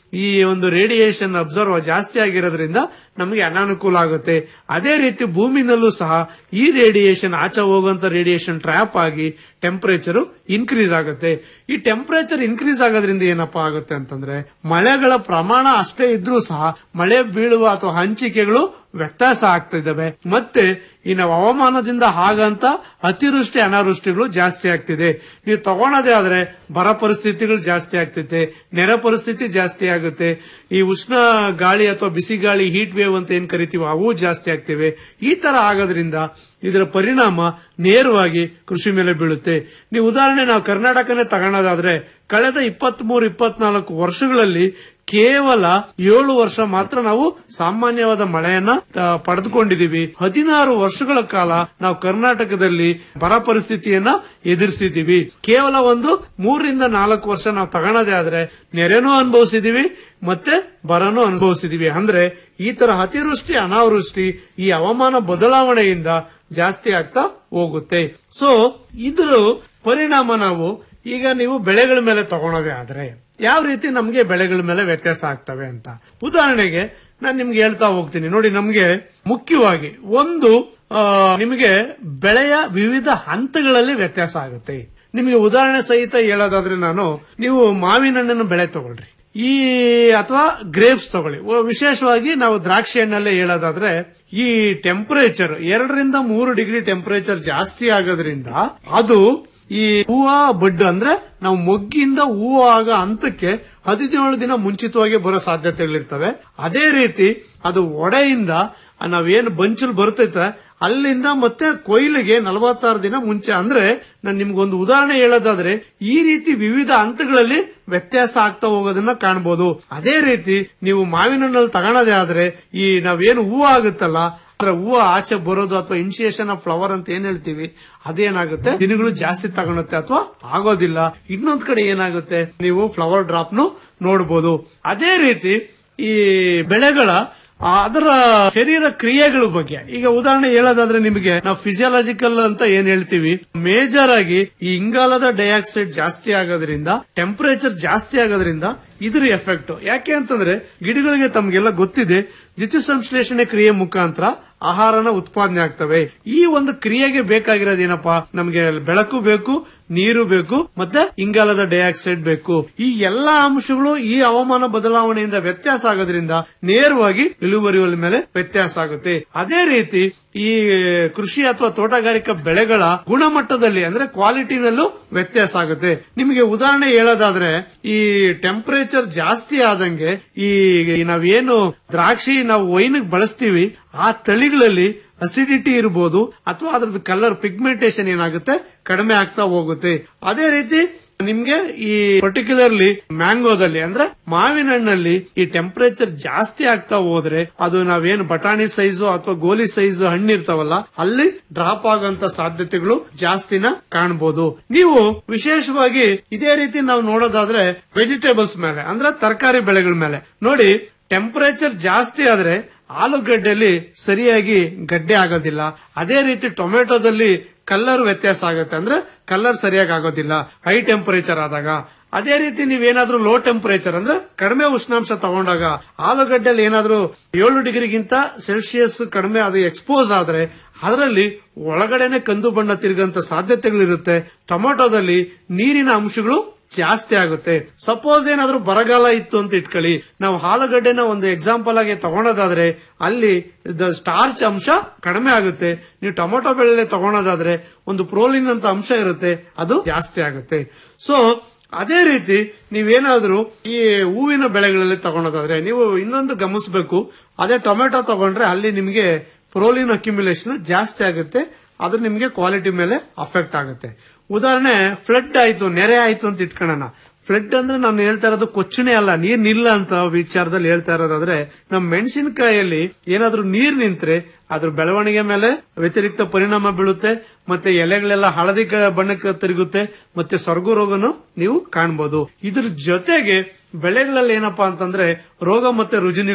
ಈ ಒಂದು ರೇಡಿಯೇಷನ್ ಅಬ್ಸರ್ವ್ ಜಾಸ್ತಿ ಆಗಿರೋದ್ರಿಂದ ನಮಗೆ ಅನಾನುಕೂಲ ಆಗುತ್ತೆ ಅದೇ ರೀತಿ ಭೂಮಿನಲ್ಲೂ ಸಹ ಈ ರೇಡಿಯೇಷನ್ ಆಚೆ ಹೋಗುವಂತ ರೇಡಿಯೇಷನ್ ಟ್ರ್ಯಾಪ್ ಆಗಿ ಟೆಂಪರೇಚರ್ ಇನ್ಕ್ರೀಸ್ ಆಗುತ್ತೆ ಈ ಟೆಂಪರೇಚರ್ ಇನ್ಕ್ರೀಸ್ ಆಗೋದ್ರಿಂದ ಏನಪ್ಪಾ ಆಗುತ್ತೆ ಅಂತಂದ್ರೆ ಮಳೆಗಳ ಪ್ರಮಾಣ ಅಷ್ಟೇ ಇದ್ರೂ ಸಹ ಮಳೆ ಬೀಳುವ ಅಥವಾ ಹಂಚಿಕೆಗಳು ವ್ಯತ್ಯಾಸ ಆಗ್ತಿದ್ದಾವೆ ಮತ್ತೆ ಈ ನಾವು ಹವಾಮಾನದಿಂದ ಹಾಗಂತ ಅತಿವೃಷ್ಟಿ ಅನಾವೃಷ್ಟಿಗಳು ಜಾಸ್ತಿ ಆಗ್ತಿದೆ ನೀವು ತಗೊಳೋದೇ ಆದ್ರೆ ಬರ ಪರಿಸ್ಥಿತಿಗಳು ಜಾಸ್ತಿ ಆಗ್ತೈತೆ ನೆರೆ ಪರಿಸ್ಥಿತಿ ಜಾಸ್ತಿ ಆಗುತ್ತೆ ಈ ಉಷ್ಣ ಗಾಳಿ ಅಥವಾ ಬಿಸಿ ಗಾಳಿ ಹೀಟ್ ವೇವ್ ಅಂತ ಏನ್ ಕರಿತೀವೋ ಅವು ಜಾಸ್ತಿ ಆಗ್ತಿವೆ ಈ ತರ ಆಗೋದ್ರಿಂದ ಇದರ ಪರಿಣಾಮ ನೇರವಾಗಿ ಕೃಷಿ ಮೇಲೆ ಬೀಳುತ್ತೆ ನೀವು ಉದಾಹರಣೆ ನಾವು ಕರ್ನಾಟಕನೇ ತಗೊಳೋದಾದ್ರೆ ಕಳೆದ ಇಪ್ಪತ್ತ್ ಮೂರು ಇಪ್ಪತ್ನಾಲ್ಕು ವರ್ಷಗಳಲ್ಲಿ ಕೇವಲ ಏಳು ವರ್ಷ ಮಾತ್ರ ನಾವು ಸಾಮಾನ್ಯವಾದ ಮಳೆಯನ್ನ ಆ, ಪಡೆದುಕೊಂಡಿದೀವಿ ಹದಿನಾರು ವರ್ಷಗಳ ಕಾಲ ನಾವು ಕರ್ನಾಟಕದಲ್ಲಿ ಬರ ಪರಿಸ್ಥಿತಿಯನ್ನ ಎದುರಿಸಿದೀವಿ ಕೇವಲ ಒಂದು ಮೂರರಿಂದ ನಾಲ್ಕು ವರ್ಷ ನಾವು ತಗೊಳೋದೇ ಆದ್ರೆ ನೆರೆನೂ ಅನುಭವಿಸಿದೀವಿ ಮತ್ತೆ ಬರನೂ ಅನುಭವಿಸಿದೀವಿ ಅಂದ್ರೆ ಈ ತರ ಅತಿವೃಷ್ಟಿ ಅನಾವೃಷ್ಟಿ ಈ ಹವಾಮಾನ ಬದಲಾವಣೆಯಿಂದ ಜಾಸ್ತಿ ಆಗ್ತಾ ಹೋಗುತ್ತೆ ಸೊ ಇದ್ರ ಪರಿಣಾಮ ನಾವು ಈಗ ನೀವು ಬೆಳೆಗಳ ಮೇಲೆ ತಗೊಳೋದೇ ಆದ್ರೆ ಯಾವ ರೀತಿ ನಮಗೆ ಬೆಳೆಗಳ ಮೇಲೆ ವ್ಯತ್ಯಾಸ ಆಗ್ತವೆ ಅಂತ ಉದಾಹರಣೆಗೆ ನಾನು ನಿಮ್ಗೆ ಹೇಳ್ತಾ ಹೋಗ್ತೀನಿ ನೋಡಿ ನಮ್ಗೆ ಮುಖ್ಯವಾಗಿ ಒಂದು ಆ, ನಿಮಗೆ ಬೆಳೆಯ ವಿವಿಧ ಹಂತಗಳಲ್ಲಿ ವ್ಯತ್ಯಾಸ ಆಗುತ್ತೆ ನಿಮಗೆ ಉದಾಹರಣೆ ಸಹಿತ ಹೇಳೋದಾದ್ರೆ ನಾನು ನೀವು ಮಾವಿನ ಹಣ್ಣಿನ ಬೆಳೆ ತಗೊಳ್ರಿ ಈ ಅಥವಾ ಗ್ರೇಪ್ಸ್ ತಗೊಳ್ಳಿ ಒ- ವಿಶೇಷವಾಗಿ ನಾವು ದ್ರಾಕ್ಷಿ ಹಣ್ಣಲ್ಲೇ ಹೇಳೋದಾದ್ರೆ ಈ ಟೆಂಪರೇಚರ್ ಎರಡರಿಂದ ಮೂರು ಡಿಗ್ರಿ ಟೆಂಪರೇಚರ್ ಜಾಸ್ತಿ ಆಗೋದ್ರಿಂದ ಅದು ಈ ಹೂವ ಬಡ್ಡು ಅಂದ್ರೆ ನಾವು ಮೊಗ್ಗಿಂದ ಹೂವು ಆಗ ಹಂತಕ್ಕೆ ಹದಿನೇಳು ದಿನ ಮುಂಚಿತವಾಗಿ ಬರೋ ಸಾಧ್ಯತೆಗಳಿರ್ತವೆ ಅದೇ ರೀತಿ ಅದು ಒಡೆಯಿಂದ ಆ ನಾವೇನು ಬಂಚಲ್ ಬರ್ತೈತೆ ಅಲ್ಲಿಂದ ಮತ್ತೆ ಕೊಯ್ಲಿಗೆ ನಲವತ್ತಾರು ದಿನ ಮುಂಚೆ ಅಂದ್ರೆ ನಾನು ನಿಮ್ಗೊಂದು ಉದಾಹರಣೆ ಹೇಳೋದಾದ್ರೆ ಈ ರೀತಿ ವಿವಿಧ ಹಂತಗಳಲ್ಲಿ ವ್ಯತ್ಯಾಸ ಆಗ್ತಾ ಹೋಗೋದನ್ನ ಕಾಣಬಹುದು ಅದೇ ರೀತಿ ನೀವು ಮಾವಿನ ಹಣ್ಣಲ್ಲಿ ತಗೊಳೋದೇ ಆದ್ರೆ ಈ ನಾವೇನು ಹೂವು ಆಗುತ್ತಲ್ಲ ಅಂದ್ರೆ ಹೂವು ಆಚೆ ಬರೋದು ಅಥವಾ ಇನಿಷಿಯೇಷನ್ ಆಫ್ ಫ್ಲವರ್ ಅಂತ ಏನ್ ಹೇಳ್ತೀವಿ ಅದೇನಾಗುತ್ತೆ ದಿನಗಳು ಜಾಸ್ತಿ ತಗೊಳುತ್ತೆ ಅಥವಾ ಆಗೋದಿಲ್ಲ ಇನ್ನೊಂದ್ ಕಡೆ ಏನಾಗುತ್ತೆ ನೀವು ಫ್ಲವರ್ ಡ್ರಾಪ್ ನು ನೋಡಬಹುದು ಅದೇ ರೀತಿ ಈ ಬೆಳೆಗಳ ಆ, ಅದರ ಶರೀರ ಕ್ರಿಯೆಗಳ ಬಗ್ಗೆ ಈಗ ಉದಾಹರಣೆ ಹೇಳೋದಾದ್ರೆ ನಿಮಗೆ ನಾವು ಫಿಸಿಯಾಲಜಿಕಲ್ ಅಂತ ಏನ್ ಹೇಳ್ತೀವಿ ಮೇಜರ್ ಆಗಿ ಈ ಇಂಗಾಲದ ಡೈಆಕ್ಸೈಡ್ ಜಾಸ್ತಿ ಆಗೋದ್ರಿಂದ ಟೆಂಪರೇಚರ್ ಜಾಸ್ತಿ ಆಗೋದ್ರಿಂದ ಇದ್ರ ಎಫೆಕ್ಟ್ ಯಾಕೆ ಅಂತಂದ್ರೆ ಗಿಡಗಳಿಗೆ ತಮ್ಗೆಲ್ಲ ಗೊತ್ತಿದೆ ದ್ಯುತಿ ಸಂಶ್ಲೇಷಣೆ ಕ್ರಿಯೆ ಮುಖಾಂತರ ಆಹಾರನ ಉತ್ಪಾದನೆ ಆಗ್ತವೆ ಈ ಒಂದು ಕ್ರಿಯೆಗೆ ಬೇಕಾಗಿರೋದೇನಪ್ಪಾ ನಮಗೆ ಬೆಳಕು ಬೇಕು ನೀರು ಬೇಕು ಮತ್ತೆ ಇಂಗಾಲದ ಡೈಆಕ್ಸೈಡ್ ಬೇಕು ಈ ಎಲ್ಲಾ ಅಂಶಗಳು ಈ ಹವಾಮಾನ ಬದಲಾವಣೆಯಿಂದ ವ್ಯತ್ಯಾಸ ಆಗೋದ್ರಿಂದ ನೇರವಾಗಿ ಇಳುವರಿ ಮೇಲೆ ವ್ಯತ್ಯಾಸ ಆಗುತ್ತೆ ಅದೇ ರೀತಿ ಈ ಕೃಷಿ ಅಥವಾ ತೋಟಗಾರಿಕಾ ಬೆಳೆಗಳ ಗುಣಮಟ್ಟದಲ್ಲಿ ಅಂದ್ರೆ ಕ್ವಾಲಿಟಿನಲ್ಲೂ ವ್ಯತ್ಯಾಸ ಆಗುತ್ತೆ ನಿಮಗೆ ಉದಾಹರಣೆ ಹೇಳೋದಾದ್ರೆ ಈ ಟೆಂಪರೇಚರ್ ಜಾಸ್ತಿ ಆದಂಗೆ ಈ ನಾವೇನು ದ್ರಾಕ್ಷಿ ನಾವು ವೈನ್ ಬಳಸ್ತೀವಿ ಆ ತಳಿಗಳಲ್ಲಿ ಅಸಿಡಿಟಿ ಇರಬಹುದು ಅಥವಾ ಅದ್ರದ್ದು ಕಲರ್ ಪಿಗ್ಮೆಂಟೇಶನ್ ಏನಾಗುತ್ತೆ ಕಡಿಮೆ ಆಗ್ತಾ ಹೋಗುತ್ತೆ ಅದೇ ರೀತಿ ನಿಮ್ಗೆ ಈ ಪರ್ಟಿಕ್ಯುಲರ್ಲಿ ಮ್ಯಾಂಗೋದಲ್ಲಿ ಅಂದ್ರೆ ಮಾವಿನ ಹಣ್ಣಲ್ಲಿ ಈ ಟೆಂಪರೇಚರ್ ಜಾಸ್ತಿ ಆಗ್ತಾ ಹೋದ್ರೆ ಅದು ನಾವೇನು ಬಟಾಣಿ ಸೈಜು ಅಥವಾ ಗೋಲಿ ಸೈಜ್ ಹಣ್ಣು ಇರ್ತಾವಲ್ಲ ಅಲ್ಲಿ ಡ್ರಾಪ್ ಆಗಂತ ಸಾಧ್ಯತೆಗಳು ಜಾಸ್ತಿನ ಕಾಣಬಹುದು ನೀವು ವಿಶೇಷವಾಗಿ ಇದೇ ರೀತಿ ನಾವು ನೋಡೋದಾದ್ರೆ ವೆಜಿಟೇಬಲ್ಸ್ ಮೇಲೆ ಅಂದ್ರೆ ತರಕಾರಿ ಬೆಳೆಗಳ ಮೇಲೆ ನೋಡಿ ಟೆಂಪರೇಚರ್ ಜಾಸ್ತಿ ಆದ್ರೆ ಆಲೂಗಡ್ಡೆಯಲ್ಲಿ ಸರಿಯಾಗಿ ಗಡ್ಡೆ ಆಗೋದಿಲ್ಲ ಅದೇ ರೀತಿ ಟೊಮೆಟೊದಲ್ಲಿ ಕಲರ್ ವ್ಯತ್ಯಾಸ ಆಗುತ್ತೆ ಅಂದ್ರೆ ಕಲರ್ ಸರಿಯಾಗಿ ಆಗೋದಿಲ್ಲ ಹೈ ಟೆಂಪರೇಚರ್ ಆದಾಗ ಅದೇ ರೀತಿ ನೀವೇನಾದ್ರೂ ಲೋ ಟೆಂಪರೇಚರ್ ಅಂದ್ರೆ ಕಡಿಮೆ ಉಷ್ಣಾಂಶ ತಗೊಂಡಾಗ ಆಲೂಗಡ್ಡೆಯಲ್ಲಿ ಏನಾದ್ರೂ ಏಳು ಡಿಗ್ರಿಗಿಂತ ಸೆಲ್ಸಿಯಸ್ ಕಡಿಮೆ ಅದು ಎಕ್ಸ್ಪೋಸ್ ಆದ್ರೆ ಅದರಲ್ಲಿ ಒಳಗಡೆನೆ ಕಂದು ಬಣ್ಣ ತಿರುಗಂತ ಸಾಧ್ಯತೆಗಳಿರುತ್ತೆ ಟೊಮೆಟೊದಲ್ಲಿ ನೀರಿನ ಅಂಶಗಳು ಜಾಸ್ತಿ ಆಗುತ್ತೆ ಸಪೋಸ್ ಏನಾದ್ರೂ ಬರಗಾಲ ಇತ್ತು ಅಂತ ಇಟ್ಕೊಳ್ಳಿ ನಾವು ಆಲೂಗಡ್ಡೆನ ಒಂದು ಎಕ್ಸಾಂಪಲ್ ಆಗಿ ತಗೊಳೋದಾದ್ರೆ ಅಲ್ಲಿ ಸ್ಟಾರ್ಚ್ ಅಂಶ ಕಡಿಮೆ ಆಗುತ್ತೆ ನೀವು ಟೊಮೊಟೊ ಬೆಳೆ ತಗೊಳೋದಾದ್ರೆ ಒಂದು ಪ್ರೋಲಿನ್ ಅಂತ ಅಂಶ ಇರುತ್ತೆ ಅದು ಜಾಸ್ತಿ ಆಗುತ್ತೆ ಸೊ ಅದೇ ರೀತಿ ನೀವೇನಾದ್ರೂ ಈ ಹೂವಿನ ಬೆಳೆಗಳಲ್ಲಿ ತಗೊಳೋದಾದ್ರೆ ನೀವು ಇನ್ನೊಂದು ಗಮನಿಸಬೇಕು ಅದೇ ಟೊಮೆಟೊ ತಗೊಂಡ್ರೆ ಅಲ್ಲಿ ನಿಮಗೆ ಪ್ರೋಲಿನ್ ಅಕ್ಯುಮುಲೇಷನ್ ಜಾಸ್ತಿ ಆಗುತ್ತೆ ಅದು ನಿಮಗೆ ಕ್ವಾಲಿಟಿ ಮೇಲೆ ಅಫೆಕ್ಟ್ ಆಗುತ್ತೆ ಉದಾಹರಣೆ ಫ್ಲಡ್ ಆಯ್ತು ನೆರೆ ಆಯ್ತು ಅಂತ ಇಟ್ಕೊಳ್ಳೋಣ ಫ್ಲಡ್ ಅಂದ್ರೆ ನಾನು ಹೇಳ್ತಾ ಇರೋದು ಕೊಚ್ಚಣೆ ಅಲ್ಲ ನೀರ್ ನಿಲ್ಲ ಅಂತ ವಿಚಾರದಲ್ಲಿ ಹೇಳ್ತಾ ಇರೋದಾದ್ರೆ ನಮ್ ಮೆಣಸಿನಕಾಯಲ್ಲಿ ಏನಾದ್ರೂ ನೀರ್ ನಿಂತ್ರೆ ಅದ್ರ ಬೆಳವಣಿಗೆ ಮೇಲೆ ವ್ಯತಿರಿಕ್ತ ಪರಿಣಾಮ ಬೀಳುತ್ತೆ ಮತ್ತೆ ಎಲೆಗಳೆಲ್ಲ ಹಳದಿ ಕ- ಬಣ್ಣಕ್ಕೆ ತಿರುಗುತ್ತೆ ಮತ್ತೆ ಸೊರಗು ರೋಗನು ನೀವು ಕಾಣಬಹುದು ಇದ್ರ ಜೊತೆಗೆ ಬೆಳೆಗಳಲ್ಲಿ ಏನಪ್ಪಾ ಅಂತಂದ್ರೆ ರೋಗ ಮತ್ತೆ ರುಜಿನಿಗಳು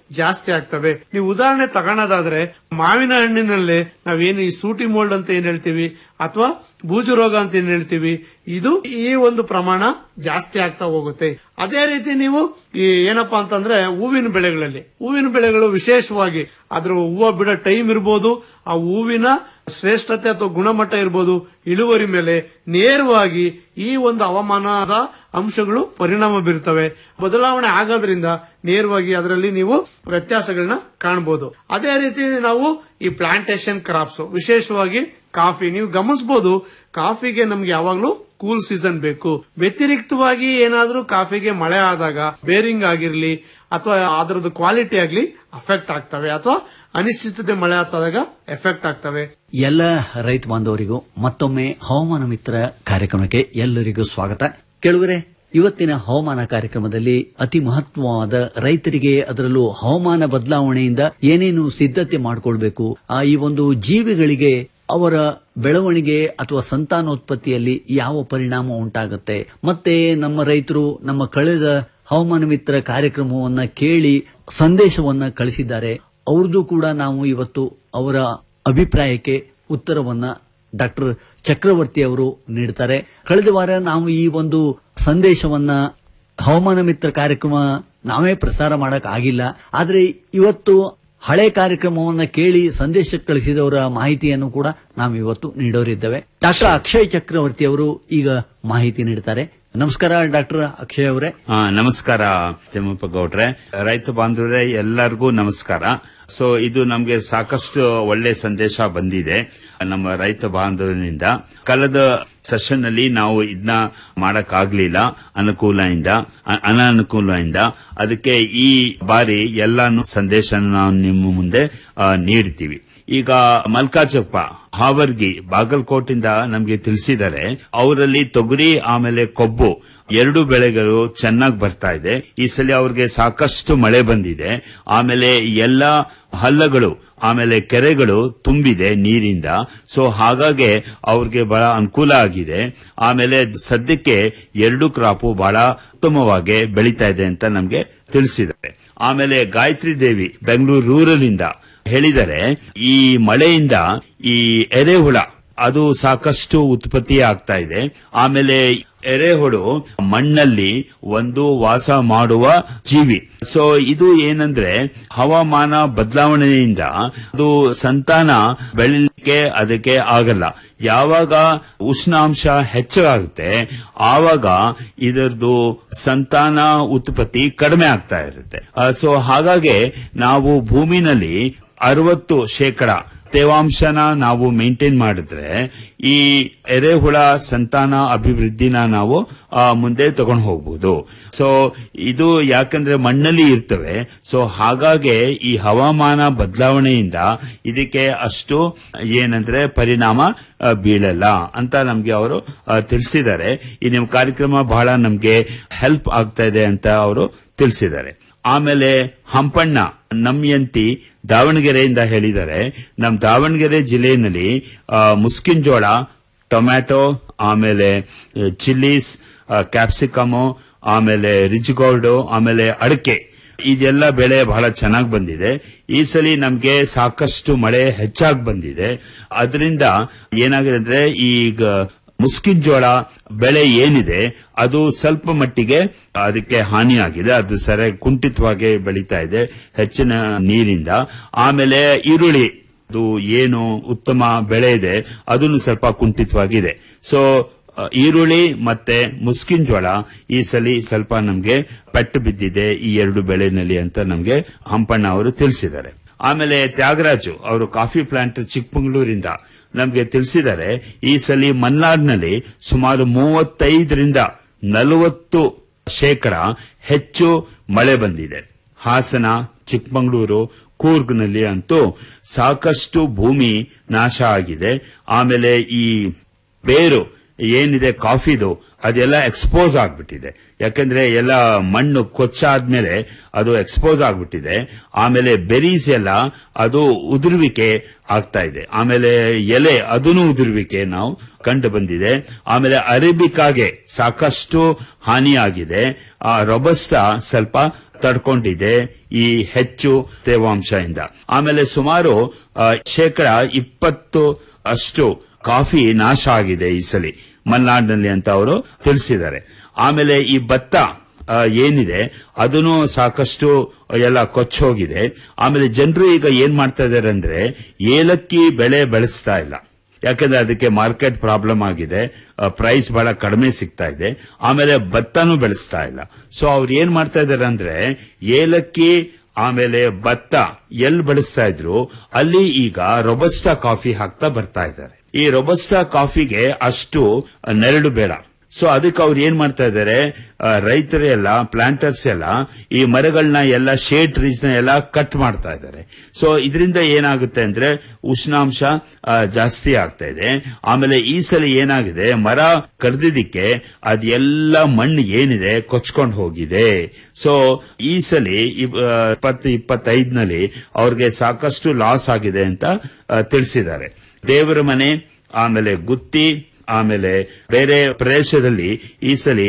ಜಾಸ್ತಿ ಆಗ್ತವೆ ನೀವು ಉದಾಹರಣೆ ತಗೊಳೋದಾದ್ರೆ ಮಾವಿನ ಹಣ್ಣಿನಲ್ಲಿ ನಾವೇನು ಈ ಸೂಟಿ ಮೋಲ್ಡ್ ಅಂತ ಏನ್ ಹೇಳ್ತೀವಿ ಅಥವಾ ಬೂಜು ರೋಗ ಅಂತ ಏನ್ ಹೇಳ್ತೀವಿ ಇದು ಈ ಒಂದು ಪ್ರಮಾಣ ಜಾಸ್ತಿ ಆಗ್ತಾ ಹೋಗುತ್ತೆ ಅದೇ ರೀತಿ ನೀವು ಈ ಏನಪ್ಪಾ ಅಂತಂದ್ರೆ ಹೂವಿನ ಬೆಳೆಗಳಲ್ಲಿ ಹೂವಿನ ಬೆಳೆಗಳು ವಿಶೇಷವಾಗಿ ಅದ್ರ ಹೂವು ಬಿಡೋ ಟೈಮ್ ಇರ್ಬೋದು ಆ ಹೂವಿನ ಶ್ರೇಷ್ಠತೆ ಅಥವಾ ಗುಣಮಟ್ಟ ಇರ್ಬೋದು ಇಳುವರಿ ಮೇಲೆ ನೇರವಾಗಿ ಈ ಒಂದು ಹವಾಮಾನದ ಅಂಶಗಳು ಪರಿಣಾಮ ಬೀರ್ತವೆ ಬದಲಾವಣೆ ಆಗೋದ್ರಿಂದ ನೇರವಾಗಿ ಅದರಲ್ಲಿ ನೀವು ವ್ಯತ್ಯಾಸಗಳನ್ನ ಕಾಣಬಹುದು ಅದೇ ರೀತಿ ನಾವು ಈ ಪ್ಲಾಂಟೇಶನ್ ಕ್ರಾಪ್ಸ್ ವಿಶೇಷವಾಗಿ ಕಾಫಿ ನೀವು ಗಮನಿಸಬಹುದು ಕಾಫಿಗೆ ನಮ್ಗೆ ಯಾವಾಗ್ಲೂ ಕೂಲ್ ಸೀಸನ್ ಬೇಕು ವ್ಯತಿರಿಕ್ತವಾಗಿ ಏನಾದ್ರೂ ಕಾಫಿಗೆ ಮಳೆ ಆದಾಗ ಬೇರಿಂಗ್ ಆಗಿರ್ಲಿ ಅಥವಾ ಅದರದ್ದು ಕ್ವಾಲಿಟಿ ಆಗ್ಲಿ ಅಫೆಕ್ಟ್ ಆಗ್ತವೆ ಅಥವಾ ಅನಿಶ್ಚಿತತೆ ಮಳೆ ಆದಾಗ ಎಫೆಕ್ಟ್ ಆಗ್ತವೆ ಎಲ್ಲ ರೈತ ಬಾಂಧವರಿಗೂ ಮತ್ತೊಮ್ಮೆ ಹವಾಮಾನ ಮಿತ್ರ ಕಾರ್ಯಕ್ರಮಕ್ಕೆ ಎಲ್ಲರಿಗೂ ಸ್ವಾಗತ ಕೇಳುವರೆ ಇವತ್ತಿನ ಹವಾಮಾನ ಕಾರ್ಯಕ್ರಮದಲ್ಲಿ ಅತಿ ಮಹತ್ವವಾದ ರೈತರಿಗೆ ಅದರಲ್ಲೂ ಹವಾಮಾನ ಬದಲಾವಣೆಯಿಂದ ಏನೇನು ಸಿದ್ಧತೆ ಮಾಡಿಕೊಳ್ಬೇಕು ಆ ಈ ಒಂದು ಜೀವಿಗಳಿಗೆ ಅವರ ಬೆಳವಣಿಗೆ ಅಥವಾ ಸಂತಾನೋತ್ಪತ್ತಿಯಲ್ಲಿ ಯಾವ ಪರಿಣಾಮ ಉಂಟಾಗುತ್ತೆ ಮತ್ತೆ ನಮ್ಮ ರೈತರು ನಮ್ಮ ಕಳೆದ ಹವಾಮಾನ ಮಿತ್ರ ಕಾರ್ಯಕ್ರಮವನ್ನ ಕೇಳಿ ಸಂದೇಶವನ್ನ ಕಳಿಸಿದ್ದಾರೆ ಅವ್ರದ್ದು ಕೂಡ ನಾವು ಇವತ್ತು ಅವರ ಅಭಿಪ್ರಾಯಕ್ಕೆ ಉತ್ತರವನ್ನ ಡಾಕ್ಟರ್ ಚಕ್ರವರ್ತಿ ಅವರು ನೀಡ್ತಾರೆ ಕಳೆದ ವಾರ ನಾವು ಈ ಒಂದು ಸಂದೇಶವನ್ನ ಹವಾಮಾನ ಮಿತ್ರ ಕಾರ್ಯಕ್ರಮ ನಾವೇ ಪ್ರಸಾರ ಮಾಡಕ್ ಆಗಿಲ್ಲ ಆದ್ರೆ ಇವತ್ತು ಹಳೆ ಕಾರ್ಯಕ್ರಮವನ್ನ ಕೇಳಿ ಸಂದೇಶ ಕಳಿಸಿದವರ ಮಾಹಿತಿಯನ್ನು ಕೂಡ ನಾವು ಇವತ್ತು ನೀಡೋರಿದ್ದೇವೆ ಡಾಕ್ಟರ್ ಅಕ್ಷಯ್ ಚಕ್ರವರ್ತಿ ಅವರು ಈಗ ಮಾಹಿತಿ ನೀಡ್ತಾರೆ ನಮಸ್ಕಾರ ಡಾಕ್ಟರ್ ಅಕ್ಷಯ್ ಅವರೇ ಆ, ನಮಸ್ಕಾರ ತಿಮ್ಮಪ್ಪ ಗೌಡ್ರೆ ರೈತ ಬಾಂಧವರೇ ಎಲ್ಲರಿಗೂ ನಮಸ್ಕಾರ ಸೊ ಇದು ನಮಗೆ ಸಾಕಷ್ಟು ಒಳ್ಳೆ ಸಂದೇಶ ಬಂದಿದೆ ನಮ್ಮ ರೈತ ಬಾಂಧವನಿಂದ ಕಳೆದ ಸೆಷನ್ ನಲ್ಲಿ ನಾವು ಇದನ್ನ ಮಾಡಕ್ಕಾಗ್ಲಿಲ್ಲ ಅನುಕೂಲದಿಂದ ಅ- ಅನಾನುಕೂಲದಿಂದ ಅದಕ್ಕೆ ಈ ಬಾರಿ ಎಲ್ಲಾನು ಸಂದೇಶ ನಾವು ನಿಮ್ಮ ಮುಂದೆ ಆ, ನೀಡ್ತೀವಿ ಈಗ ಮಲ್ಕಾಚಪ್ಪ ಹಾವರ್ಗಿ ಬಾಗಲಕೋಟಿಂದ ನಮಗೆ ತಿಳಿಸಿದರೆ ಅವರಲ್ಲಿ ತೊಗರಿ ಆಮೇಲೆ ಕೊಬ್ಬು ಎರಡು ಬೆಳೆಗಳು ಚೆನ್ನಾಗಿ ಬರ್ತಾ ಇದೆ ಈ ಸಲ ಅವ್ರಿಗೆ ಸಾಕಷ್ಟು ಮಳೆ ಬಂದಿದೆ ಆಮೇಲೆ ಎಲ್ಲ ಹಳ್ಳಗಳು ಆಮೇಲೆ ಕೆರೆಗಳು ತುಂಬಿದೆ ನೀರಿಂದ ಸೊ ಹಾಗಾಗಿ ಅವ್ರಿಗೆ ಬಹಳ ಅನುಕೂಲ ಆಗಿದೆ ಆಮೇಲೆ ಸದ್ಯಕ್ಕೆ ಎರಡು ಕ್ರಾಪು ಬಹಳ ಉತ್ತಮವಾಗಿ ಬೆಳೀತಾ ಇದೆ ಅಂತ ನಮ್ಗೆ ತಿಳಿಸಿದ್ದಾರೆ ಆಮೇಲೆ ಗಾಯತ್ರಿ ದೇವಿ ಬೆಂಗಳೂರು ರೂರಲ್ ಇಂದ ಹೇಳಿದರೆ ಈ ಮಳೆಯಿಂದ ಈ ಎರೆಹುಳ ಅದು ಸಾಕಷ್ಟು ಉತ್ಪತ್ತಿ ಆಗ್ತಾ ಇದೆ ಆಮೇಲೆ ಎರೆಹುಳು ಮಣ್ಣಲ್ಲಿ ಒಂದು ವಾಸ ಮಾಡುವ ಜೀವಿ ಸೊ ಇದು ಏನಂದ್ರೆ ಹವಾಮಾನ ಬದಲಾವಣೆಯಿಂದ ಅದು ಸಂತಾನ ಬೆಳಿಲಿಕ್ಕೆ ಅದಕ್ಕೆ ಆಗಲ್ಲ ಯಾವಾಗ ಉಷ್ಣಾಂಶ ಹೆಚ್ಚಾಗುತ್ತೆ ಆವಾಗ ಇದರದ್ದು ಸಂತಾನ ಉತ್ಪತ್ತಿ ಕಡಿಮೆ ಆಗ್ತಾ ಇರುತ್ತೆ ಸೊ ಹಾಗಾಗಿ ನಾವು ಭೂಮಿನಲ್ಲಿ ಅರವತ್ತು ಶೇಕಡ ತೇವಾಂಶನ ನಾವು ಮೇಂಟೈನ್ ಮಾಡಿದ್ರೆ ಈ ಎರೆಹುಳ ಸಂತಾನ ಅಭಿವೃದ್ಧಿನ ನಾವು ಆ, ಮುಂದೆ ತಗೊಂಡು ಹೋಗ್ಬೋದು ಸೊ ಇದು ಯಾಕಂದ್ರೆ ಮಣ್ಣಲ್ಲಿ ಇರ್ತವೆ ಸೊ ಹಾಗಾಗಿ ಈ ಹವಾಮಾನ ಬದಲಾವಣೆಯಿಂದ ಇದಕ್ಕೆ ಅಷ್ಟು ಏನಂದ್ರೆ ಪರಿಣಾಮ ಆ, ಬೀಳಲ್ಲ ಅಂತ ನಮ್ಗೆ ಅವರು ತಿಳಿಸಿದ್ದಾರೆ ಈ ನಿಮ್ಮ ಕಾರ್ಯಕ್ರಮ ಬಹಳ ನಮ್ಗೆ ಹೆಲ್ಪ್ ಆಗ್ತಾ ಇದೆ ಅಂತ ಅವರು ತಿಳಿಸಿದ್ದಾರೆ ಆಮೇಲೆ ಹಂಪಣ್ಣ ನಮ್ಯಂತಿ ದಾವಣಗೆರೆಯಿಂದ ಹೇಳಿದ್ದಾರೆ ನಮ್ಮ ದಾವಣಗೆರೆ ಜಿಲ್ಲೆಯಲ್ಲಿ ಆ, ಮುಸ್ಕಿನ್ ಜೋಳ ಟೊಮ್ಯಾಟೊ ಆಮೇಲೆ ಚಿಲ್ಲೀಸ್ ಕ್ಯಾಪ್ಸಿಕಮು ಆಮೇಲೆ ರಿಜ್ಗೋಲ್ಡು ಆಮೇಲೆ ಅಡಕೆ ಇದೆಲ್ಲ ಬೆಳೆ ಬಹಳ ಚೆನ್ನಾಗಿ ಬಂದಿದೆ ಈ ಸಲ ನಮ್ಗೆ ಸಾಕಷ್ಟು ಮಳೆ ಹೆಚ್ಚಾಗಿ ಬಂದಿದೆ ಅದರಿಂದ ಏನಾಗಿದೆ ಅಂದ್ರೆ ಈಗ ಮುಸ್ಕಿನ್ ಜೋಳ ಬೆಳೆ ಏನಿದೆ ಅದು ಸ್ವಲ್ಪ ಮಟ್ಟಿಗೆ ಅದಕ್ಕೆ ಹಾನಿಯಾಗಿದೆ ಅದು ಸರಿಯಾಗಿ ಕುಂಠಿತವಾಗಿ ಬೆಳೀತಾ ಇದೆ ಹೆಚ್ಚಿನ ನೀರಿಂದ ಆಮೇಲೆ ಈರುಳ್ಳಿ ಅದು ಏನು ಉತ್ತಮ ಬೆಳೆ ಇದೆ ಅದನ್ನು ಸ್ವಲ್ಪ ಕುಂಠಿತವಾಗಿದೆ ಸೊ ಅ, ಈರುಳ್ಳಿ ಮತ್ತೆ ಮುಸ್ಕಿನ್ ಜೋಳ ಈ ಸಲ ಸ್ವಲ್ಪ ನಮ್ಗೆ ಪೆಟ್ಟು ಬಿದ್ದಿದೆ ಈ ಎರಡು ಬೆಳೆನಲ್ಲಿ ಅಂತ ನಮ್ಗೆ ಹಂಪಣ್ಣ ಅವರು ತಿಳಿಸಿದ್ದಾರೆ ಆಮೇಲೆ ತ್ಯಾಗರಾಜು ಅವರು ಕಾಫಿ ಪ್ಲಾಂಟ್ ಚಿಕ್ಕಮಗಳೂರಿಂದ ನಮ್ಗೆ ತಿಳಿಸಿದ್ದಾರೆ ಈ ಸಲ ಮಲ್ನಾಡ್ನಲ್ಲಿ ಸುಮಾರು ಮೂವತ್ತೈದರಿಂದ ನಲವತ್ತು ಶೇಕಡ ಹೆಚ್ಚು ಮಳೆ ಬಂದಿದೆ ಹಾಸನ ಚಿಕ್ಕಮಗಳೂರು ಕೂರ್ಗ್ನಲ್ಲಿ ಅಂತೂ ಸಾಕಷ್ಟು ಭೂಮಿ ನಾಶ ಆಗಿದೆ ಆಮೇಲೆ ಈ ಬೇರು ಏನಿದೆ ಕಾಫಿದು ಅದೆಲ್ಲ ಎಕ್ಸ್ಪೋಸ್ ಆಗ್ಬಿಟ್ಟಿದೆ ಯಾಕಂದ್ರೆ ಎಲ್ಲ ಮಣ್ಣು ಕೊಚ್ಚಾದ್ಮೇಲೆ ಅದು ಎಕ್ಸ್ಪೋಸ್ ಆಗ್ಬಿಟ್ಟಿದೆ ಆಮೇಲೆ ಬೆರೀಸ್ ಎಲ್ಲ ಅದು ಉದುರುವಿಕೆ ಆಗ್ತಾ ಇದೆ ಆಮೇಲೆ ಎಲೆ ಅದನ್ನು ಉದುರುವಿಕೆ ನಾವು ಕಂಡು ಬಂದಿದೆ ಆಮೇಲೆ ಅರೇಬಿಕಾಗೆ ಸಾಕಷ್ಟು ಹಾನಿಯಾಗಿದೆ ಆ ರೊಬಸ್ಟಾ ಸ್ವಲ್ಪ ತಡ್ಕೊಂಡಿದೆ ಈ ಹೆಚ್ಚು ತೇವಾಂಶದಿಂದ ಆಮೇಲೆ ಸುಮಾರು ಆ, ಶೇಕಡ ಇಪ್ಪತ್ತು ಅಷ್ಟು ಕಾಫಿ ನಾಶ ಆಗಿದೆ ಈ ಸಲಿ ಮಲೆನಾಡಿನಲ್ಲಿ ಅಂತ ಅವರು ತಿಳಿಸಿದ್ದಾರೆ ಆಮೇಲೆ ಈ ಭತ್ತ ಆ, ಏನಿದೆ ಅದನ್ನು ಸಾಕಷ್ಟು ಎಲ್ಲ ಕೊಚ್ಚೋಗಿದೆ ಆಮೇಲೆ ಜನರು ಈಗ ಏನ್ ಮಾಡ್ತಾ ಇದ್ದಾರೆ ಅಂದ್ರೆ ಏಲಕ್ಕಿ ಬೆಳೆ ಬೆಳೆಸ್ತಾ ಇಲ್ಲ ಯಾಕಂದ್ರೆ ಅದಕ್ಕೆ ಮಾರ್ಕೆಟ್ ಪ್ರಾಬ್ಲಮ್ ಆಗಿದೆ ಪ್ರೈಸ್ ಬಹಳ ಕಡಿಮೆ ಸಿಗ್ತಾ ಇದೆ ಆಮೇಲೆ ಭತ್ತನೂ ಬೆಳೆಸ್ತಾ ಇಲ್ಲ ಸೊ ಅವ್ರು ಏನ್ ಮಾಡ್ತಾ ಇದಾರೆ ಅಂದ್ರೆ ಏಲಕ್ಕಿ ಆಮೇಲೆ ಭತ್ತ ಎಲ್ಲಿ ಬೆಳೆಸ್ತಾ ಇದ್ರು ಅಲ್ಲಿ ಈಗ ರೊಬಸ್ಟಾ ಕಾಫಿ ಹಾಕ್ತಾ ಬರ್ತಾ ಇದ್ದಾರೆ ಈ ರೊಬಸ್ಟಾ ಕಾಫಿಗೆ ಅಷ್ಟು ನೆರಳು ಬೇಡ ಸೊ ಅದಕ್ಕೆ ಅವ್ರು ಏನ್ ಮಾಡ್ತಾ ಇದ್ದಾರೆ ರೈತರು ಎಲ್ಲ ಪ್ಲಾಂಟರ್ಸ್ ಎಲ್ಲ ಈ ಮರಗಳನ್ನ ಎಲ್ಲ ಶೇಡ್ ಟ್ರೀಸ್ ನ ಎಲ್ಲ ಕಟ್ ಮಾಡ್ತಾ ಇದ್ದಾರೆ ಸೊ ಇದರಿಂದ ಏನಾಗುತ್ತೆ ಅಂದ್ರೆ ಉಷ್ಣಾಂಶ ಆ, ಜಾಸ್ತಿ ಆಗ್ತಾ ಇದೆ ಆಮೇಲೆ ಈ ಸಲ ಏನಾಗಿದೆ ಮರ ಕಡ್ದಿದ್ದಕ್ಕೆ ಅದೆಲ್ಲ ಮಣ್ಣು ಏನಿದೆ ಕೊಚ್ಕೊಂಡು ಹೋಗಿದೆ ಸೊ ಈ ಸಲ ಇಪ್- ಆ, ಇಪ್ಪತ್ತು ಇಪ್ಪತ್ತೈದನಲ್ಲಿ ಅವ್ರಿಗೆ ಸಾಕಷ್ಟು ಲಾಸ್ ಆಗಿದೆ ಅಂತ ಆ, ತಿಳಿಸಿದ್ದಾರೆ ದೇವರ ಮನೆ ಆಮೇಲೆ ಗುತ್ತಿ ಆಮೇಲೆ ಬೇರೆ ಪ್ರದೇಶದಲ್ಲಿ ಈ ಸಲ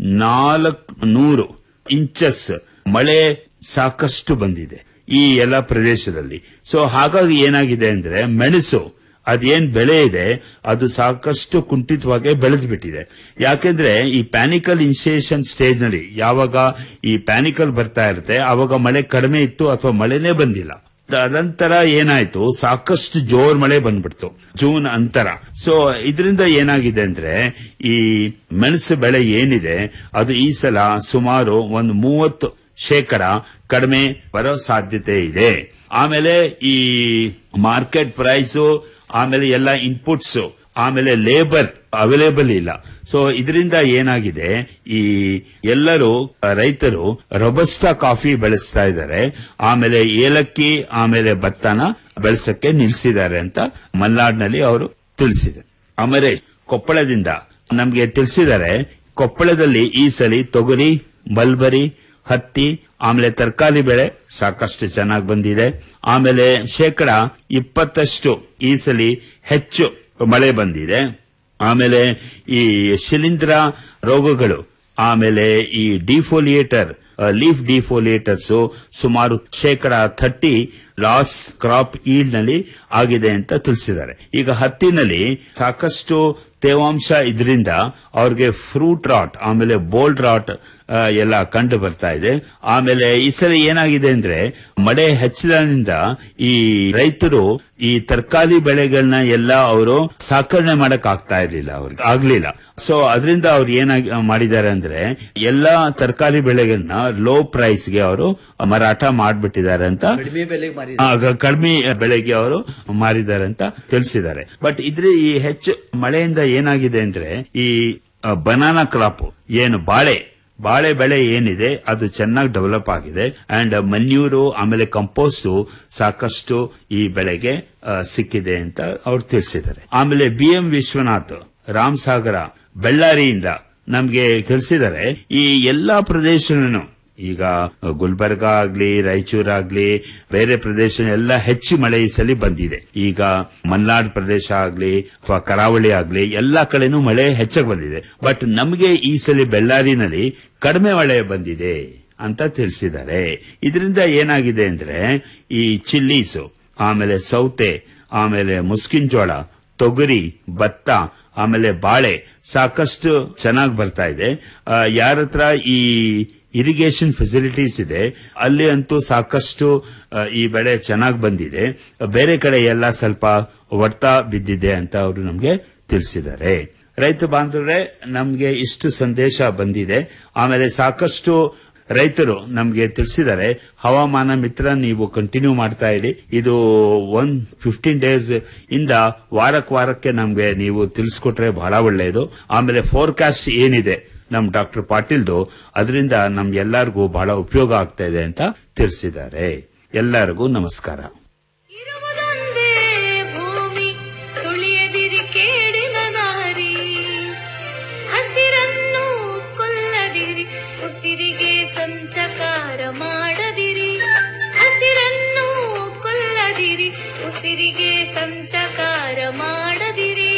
ನಾಲ್ಕು ನೂರು ಇಂಚಸ್ ಮಳೆ ಸಾಕಷ್ಟು ಬಂದಿದೆ ಈ ಎಲ್ಲ ಪ್ರದೇಶದಲ್ಲಿ ಸೊ ಹಾಗಾಗಿ ಏನಾಗಿದೆ ಅಂದ್ರೆ ಮೆಣಸು ಅದೇನ್ ಬೆಳೆ ಇದೆ ಅದು ಸಾಕಷ್ಟು ಕುಂಠಿತವಾಗಿ ಬೆಳೆದು ಬಿಟ್ಟಿದೆ ಯಾಕೆಂದ್ರೆ ಈ ಪ್ಯಾನಿಕಲ್ ಇನ್ಸಿಯೇಷನ್ ಸ್ಟೇಜ್ ನಲ್ಲಿ ಯಾವಾಗ ಈ ಪ್ಯಾನಿಕಲ್ ಬರ್ತಾ ಇರುತ್ತೆ ಆವಾಗ ಮಳೆ ಕಡಿಮೆ ಇತ್ತು ಅಥವಾ ಮಳೆನೇ ಬಂದಿಲ್ಲ ಅನಂತರ ಏನಾಯ್ತು ಸಾಕಷ್ಟು ಜೋರ್ ಮಳೆ ಬಂದ್ಬಿಡ್ತು ಜೂನ್ ಅಂತರ ಸೊ ಇದರಿಂದ ಏನಾಗಿದೆ ಅಂದ್ರೆ ಈ ಮೆಣಸು ಬೆಳೆ ಏನಿದೆ ಅದು ಈ ಸಲ ಸುಮಾರು ಒಂದು ಮೂವತ್ತು ಶೇಕಡ ಕಡಿಮೆ ಬರೋ ಸಾಧ್ಯತೆ ಇದೆ ಆಮೇಲೆ ಈ ಮಾರ್ಕೆಟ್ ಪ್ರೈಸು ಆಮೇಲೆ ಎಲ್ಲ ಇನ್ಪುಟ್ಸ್ ಆಮೇಲೆ ಲೇಬರ್ ಅವೈಲೇಬಲ್ ಇಲ್ಲ ಸೊ ಇದರಿಂದ ಏನಾಗಿದೆ ಈ ಎಲ್ಲರೂ ರೈತರು ರೊಬಸ್ಟಾ ಕಾಫಿ ಬೆಳೆಸ್ತಾ ಇದ್ದಾರೆ ಆಮೇಲೆ ಏಲಕ್ಕಿ ಆಮೇಲೆ ಭತ್ತನ ಬೆಳೆಸಕ್ಕೆ ನಿಲ್ಸಿದ್ದಾರೆ ಅಂತ ಮಲ್ನಾಡ್ನಲ್ಲಿ ಅವರು ತಿಳಿಸಿದೆ ಆಮೇಲೆ ಕೊಪ್ಪಳದಿಂದ ನಮ್ಗೆ ತಿಳಿಸಿದ್ದಾರೆ ಕೊಪ್ಪಳದಲ್ಲಿ ಈ ಸಲಿ ತೊಗರಿ ಮಲ್ಬರಿ ಹತ್ತಿ ಆಮೇಲೆ ತರಕಾರಿ ಬೆಳೆ ಸಾಕಷ್ಟು ಚೆನ್ನಾಗಿ ಬಂದಿದೆ ಆಮೇಲೆ ಶೇಕಡ ಇಪ್ಪತ್ತಷ್ಟು ಈ ಸಲಿ ಹೆಚ್ಚು ಮಳೆ ಬಂದಿದೆ ಆಮೇಲೆ ಈ ಶಿಲೀಂಧ್ರ ರೋಗಗಳು ಆಮೇಲೆ ಈ ಡಿಫೋಲಿಯೇಟರ್ ಲೀಫ್ ಡಿಫೋಲಿಯೇಟರ್ಸ್ ಸುಮಾರು ಶೇಕಡ ಥರ್ಟಿ ಲಾಸ್ ಕ್ರಾಪ್ ಈಲ್ಡ್ ನಲ್ಲಿ ಆಗಿದೆ ಅಂತ ತಿಳಿಸಿದ್ದಾರೆ ಈಗ ಹತ್ತಿನಲ್ಲಿ ಸಾಕಷ್ಟು ತೇವಾಂಶ ಇದರಿಂದ ಅವ್ರಿಗೆ ಫ್ರೂಟ್ ರಾಟ್ ಆಮೇಲೆ ಬೋಲ್ಡ್ ರಾಟ್ ಆ, ಎಲ್ಲ ಕಂಡು ಬರ್ತಾ ಇದೆ ಆಮೇಲೆ ಈ ಸಲ ಏನಾಗಿದೆ ಅಂದ್ರೆ ಮಳೆ ಹೆಚ್ಚಿದ್ರಿಂದ ಈ ರೈತರು ಈ ತರಕಾರಿ ಬೆಳೆಗಳನ್ನ ಎಲ್ಲ ಅವರು ಸಾಕಣೆ ಮಾಡಕ್ ಆಗ್ತಾ ಇರ್ಲಿಲ್ಲ ಅವ್ರಿಗೆ ಆಗ್ಲಿಲ್ಲ ಸೊ ಅದರಿಂದ ಅವ್ರು ಏನಾಗಿ ಮಾಡಿದ್ದಾರೆ ಅಂದ್ರೆ ಎಲ್ಲಾ ತರಕಾರಿ ಬೆಳೆಗಳನ್ನ ಲೋ ಪ್ರೈಸ್ಗೆ ಅವರು ಮಾರಾಟ ಮಾಡ್ಬಿಟ್ಟಿದ್ದಾರೆ ಅಂತ ಕಡಿಮೆ ಬೆಲೆಗೆ ಮಾರಿ ಆಗ ಕಡಿಮೆ ಬೆಳೆಗೆ ಅವರು ಮಾರಿದ್ದಾರೆ ಅಂತ ತಿಳಿಸಿದ್ದಾರೆ ಬಟ್ ಇದ್ರ ಈ ಹೆಚ್ಚು ಮಳೆಯಿಂದ ಏನಾಗಿದೆ ಅಂದ್ರೆ ಈ ಬನಾನಾ ಕ್ರಾಪ್ ಏನು ಬಾಳೆ ಬಾಳೆ ಬೆಳೆ ಏನಿದೆ ಅದು ಚೆನ್ನಾಗಿ ಡೆವಲಪ್ ಆಗಿದೆ ಅಂಡ್ ಮನ್ಯೂರು ಆಮೇಲೆ ಕಂಪೋಸ್ಟ್ ಸಾಕಷ್ಟು ಈ ಬೆಳೆಗೆ ಆ, ಸಿಕ್ಕಿದೆ ಅಂತ ಅವ್ರು ತಿಳಿಸಿದ್ದಾರೆ ಆಮೇಲೆ ಬಿ ಎಂ ವಿಶ್ವನಾಥ್ ರಾಮ್ ಸಾಗರ ಬೆಳ್ಳಾರಿಯಿಂದ ನಮ್ಗೆ ತಿಳಿಸಿದ್ದಾರೆ ಈ ಎಲ್ಲಾ ಪ್ರದೇಶನೂ ಈಗ ಗುಲ್ಬರ್ಗ ಆಗ್ಲಿ ರಾಯಚೂರಾಗ್ಲಿ ಬೇರೆ ಪ್ರದೇಶ ಎಲ್ಲ ಹೆಚ್ಚು ಮಳೆ ಈ ಸಲ ಬಂದಿದೆ ಈಗ ಮಲ್ನಾಡ್ ಪ್ರದೇಶ ಆಗ್ಲಿ ಅಥವಾ ಕರಾವಳಿ ಆಗ್ಲಿ ಎಲ್ಲಾ ಕಡೆನೂ ಮಳೆ ಹೆಚ್ಚಾಗಿ ಬಂದಿದೆ ಬಟ್ ನಮಗೆ ಈ ಸಲ ಬೆಳ್ಳಾರಿನಲ್ಲಿ ಕಡಿಮೆ ಮಳೆ ಬಂದಿದೆ ಅಂತ ತಿಳಿಸಿದ್ದಾರೆ ಇದರಿಂದ ಏನಾಗಿದೆ ಅಂದ್ರೆ ಈ ಚಿಲ್ಲೀಸು ಆಮೇಲೆ ಸೌತೆ ಆಮೇಲೆ ಮುಸ್ಕಿನ್ ಜೋಳ ತೊಗರಿ ಭತ್ತ ಆಮೇಲೆ ಬಾಳೆ ಸಾಕಷ್ಟು ಚೆನ್ನಾಗಿ ಬರ್ತಾ ಇದೆ ಯಾರ ಹತ್ರ ಈ ಇರಿಗೇಷನ್ ಫೆಸಿಲಿಟೀಸ್ ಇದೆ ಅಲ್ಲಿ ಅಂತೂ ಸಾಕಷ್ಟು ಆ, ಈ ಬೆಳೆ ಚೆನ್ನಾಗಿ ಬಂದಿದೆ ಬೇರೆ ಕಡೆ ಎಲ್ಲ ಸ್ವಲ್ಪ ಹೊಡ್ತಾ ಬಿದ್ದಿದೆ ಅಂತ ಅವರು ನಮಗೆ ತಿಳಿಸಿದ್ದಾರೆ ರೈತ ಬಾಂಧವರೇ ನಮಗೆ ಇಷ್ಟು ಸಂದೇಶ ಬಂದಿದೆ ಆಮೇಲೆ ಸಾಕಷ್ಟು ರೈತರು ನಮಗೆ ತಿಳಿಸಿದ್ದಾರೆ ಹವಾಮಾನ ಮಿತ್ರ ನೀವು ಕಂಟಿನ್ಯೂ ಮಾಡ್ತಾ ಇರಿ ಇದು ಒನ್ ಫಿಫ್ಟೀನ್ ಡೇಸ್ ಇಂದ ವಾರಕ್ಕೆ ವಾರಕ್ಕೆ ನಮಗೆ ನೀವು ತಿಳಿಸ್ಕೊಟ್ರೆ ಬಹಳ ಒಳ್ಳೆಯದು ಆಮೇಲೆ ಫೋರ್ಕಾಸ್ಟ್ ಏನಿದೆ ನಮ್ ಡಾಕ್ಟರ್ ಪಾಟೀಲ್ದು ಅದರಿಂದ ನಮ್ಗೆಲ್ಲರಿಗೂ ಬಹಳ ಉಪಯೋಗ ಆಗ್ತಾ ಇದೆ ಅಂತ ತಿಳಿಸಿದ್ದಾರೆ ಎಲ್ಲರಿಗೂ ನಮಸ್ಕಾರ ಇರುವುದೊಂದೇ ಭೂಮಿ ತುಳಿಯದಿರಿ ಕೇಡಿನ ದಾರಿ ಹಸಿರನ್ನು ಕೊಲ್ಲದಿರಿ ಉಸಿರಿಗೆ ಸಂಚಕಾರ ಮಾಡದಿರಿ ಹಸಿರನ್ನು ಕೊಲ್ಲದಿರಿ ಉಸಿರಿಗೆ ಸಂಚಕಾರ ಮಾಡದಿರಿ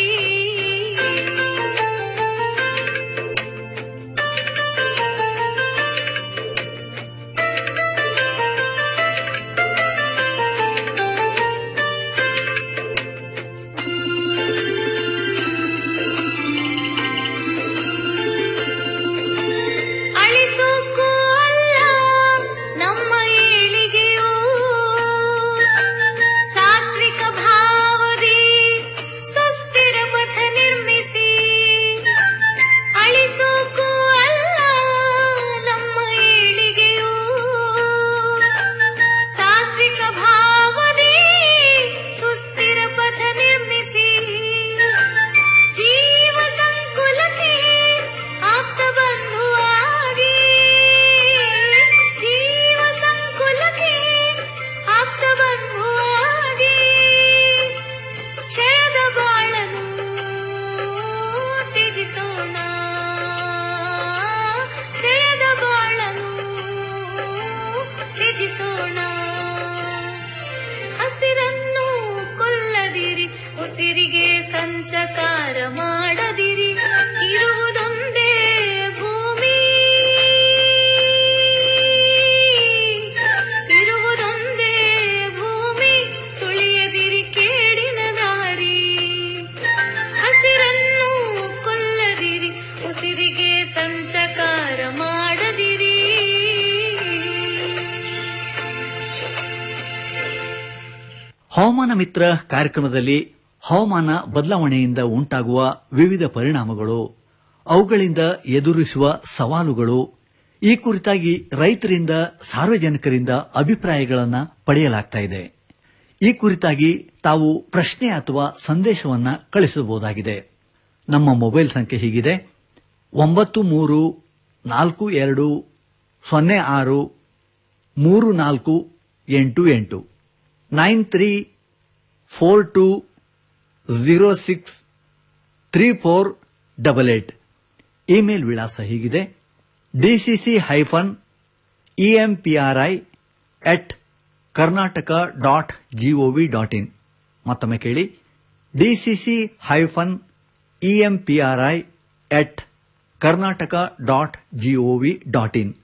ಸಂಚಕಾರ ಮಾಡದಿರಿ ಇರುವುದೊಂದೇ ಭೂಮಿ ಇರುವುದೊಂದೇ ಭೂಮಿ ತುಳಿಯದಿರಿ ಕೇಡಿನ ದಾರಿ ಹಸಿರನ್ನು ಕೊಲ್ಲದಿರಿ ಉಸಿರಿಗೆ ಸಂಚಕಾರ ಮಾಡದಿರಿ ಹವಾಮಾನ ಮಿತ್ರ ಕಾರ್ಯಕ್ರಮದಲ್ಲಿ ಹವಾಮಾನ ಬದಲಾವಣೆಯಿಂದ ಉಂಟಾಗುವ ವಿವಿಧ ಪರಿಣಾಮಗಳು ಅವುಗಳಿಂದ ಎದುರಿಸುವ ಸವಾಲುಗಳು ಈ ಕುರಿತಾಗಿ ರೈತರಿಂದ ಸಾರ್ವಜನಿಕರಿಂದ ಅಭಿಪ್ರಾಯಗಳನ್ನು ಪಡೆಯಲಾಗ್ತಾ ಇದೆ ಈ ಕುರಿತಾಗಿ ತಾವು ಪ್ರಶ್ನೆ ಅಥವಾ ಸಂದೇಶವನ್ನ ಕಳಿಸಬಹುದಾಗಿದೆ ನಮ್ಮ ಮೊಬೈಲ್ ಸಂಖ್ಯೆ ಹೀಗಿದೆ ಒಂಬತ್ತು ಮೂರು ನಾಲ್ಕು ಎರಡು ಸೊನ್ನೆ ಆರು ಮೂರು ನಾಲ್ಕು ಎಂಟು ಎಂಟು nine three four two zero six three four double eight email ವಿಳಾಸ ಹೀಗಿದೆ DCC hyphen EMPRI at Karnataka dot GOV dot in ಮತ್ತೊಮ್ಮೆ ಕೇಳಿ DCC hyphen EMPRI at Karnataka dot GOV dot in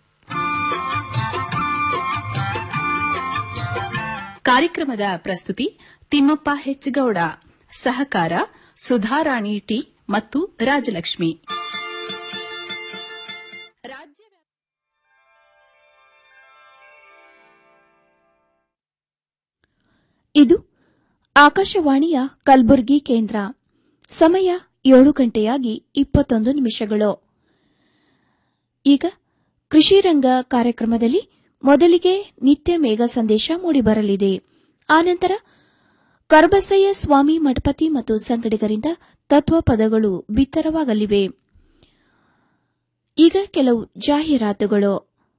ಕಾರ್ಯಕ್ರಮದ ಪ್ರಸ್ತುತಿ ತಿಮ್ಮಪ್ಪ ಹೆಚ್ಗೌಡ ಸಹಕಾರ ಸುಧಾರಾಣಿ ಟಿ ಮತ್ತು ರಾಜಲಕ್ಷ್ಮಿ ಇದು ಆಕಾಶವಾಣಿಯ ಕಲಬುರಗಿ ಕೇಂದ್ರ ಸಮಯ ಏಳು ಗಂಟೆಯಾಗಿ ಇಪ್ಪತ್ತೊಂದು ನಿಮಿಷಗಳು ಈಗ ಕೃಷಿ ರಂಗ ಕಾರ್ಯಕ್ರಮದಲ್ಲಿ ಮೊದಲಿಗೆ ನಿತ್ಯ ಮೇಘ ಸಂದೇಶ ಮೂಡಿಬರಲಿದೆ ಆನಂತರ ಕರ್ಬಸಯ್ಯ ಸ್ವಾಮಿ ಮಠಪತಿ ಮತ್ತು ಸಂಗಡಿಗರಿಂದ ತತ್ವ ಪದಗಳು ಬಿತ್ತರವಾಗಲಿವೆ ಈಗ ಕೆಲವು ಜಾಹೀರಾತುಗಳು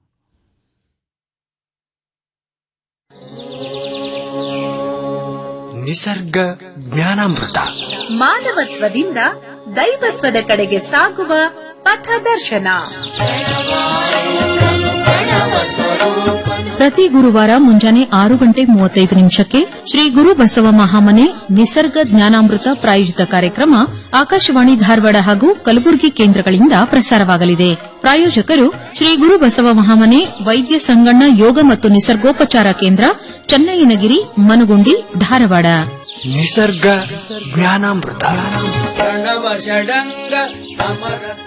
ನಿಸರ್ಗ ಜ್ಞಾನಾಮೃತ ಮಾನವತ್ವದಿಂದ ದೈವತ್ವದ ಕಡೆಗೆ ಸಾಗುವ ಪಥದರ್ಶನ ಪ್ರತಿ ಗುರುವಾರ ಮುಂಜಾನೆ ಆರು ಗಂಟೆ ಮೂವತ್ತೈದು ನಿಮಿಷಕ್ಕೆ ಶ್ರೀ ಗುರು ಬಸವ ಮಹಾಮನೆ ನಿಸರ್ಗ ಜ್ಞಾನಾಮೃತ ಪ್ರಾಯೋಜಿತ ಕಾರ್ಯಕ್ರಮ ಆಕಾಶವಾಣಿ ಧಾರವಾಡ ಹಾಗೂ ಕಲಬುರಗಿ ಕೇಂದ್ರಗಳಿಂದ ಪ್ರಸಾರವಾಗಲಿದೆ ಪ್ರಾಯೋಜಕರು ಶ್ರೀ ಗುರು ಬಸವ ಮಹಾಮನೆ ವೈದ್ಯ ಸಂಗಣ್ಣ ಯೋಗ ಮತ್ತು ನಿಸರ್ಗೋಪಚಾರ ಕೇಂದ್ರ ಚನ್ನಯ್ಯನಗಿರಿ ಮನುಗುಂಡಿ ಧಾರವಾಡ ನಿಸರ್ಗ ಜ್ಞಾನಾಮೃತ ಪ್ರಣವ ಷಡಂಗ ಸಮರಸ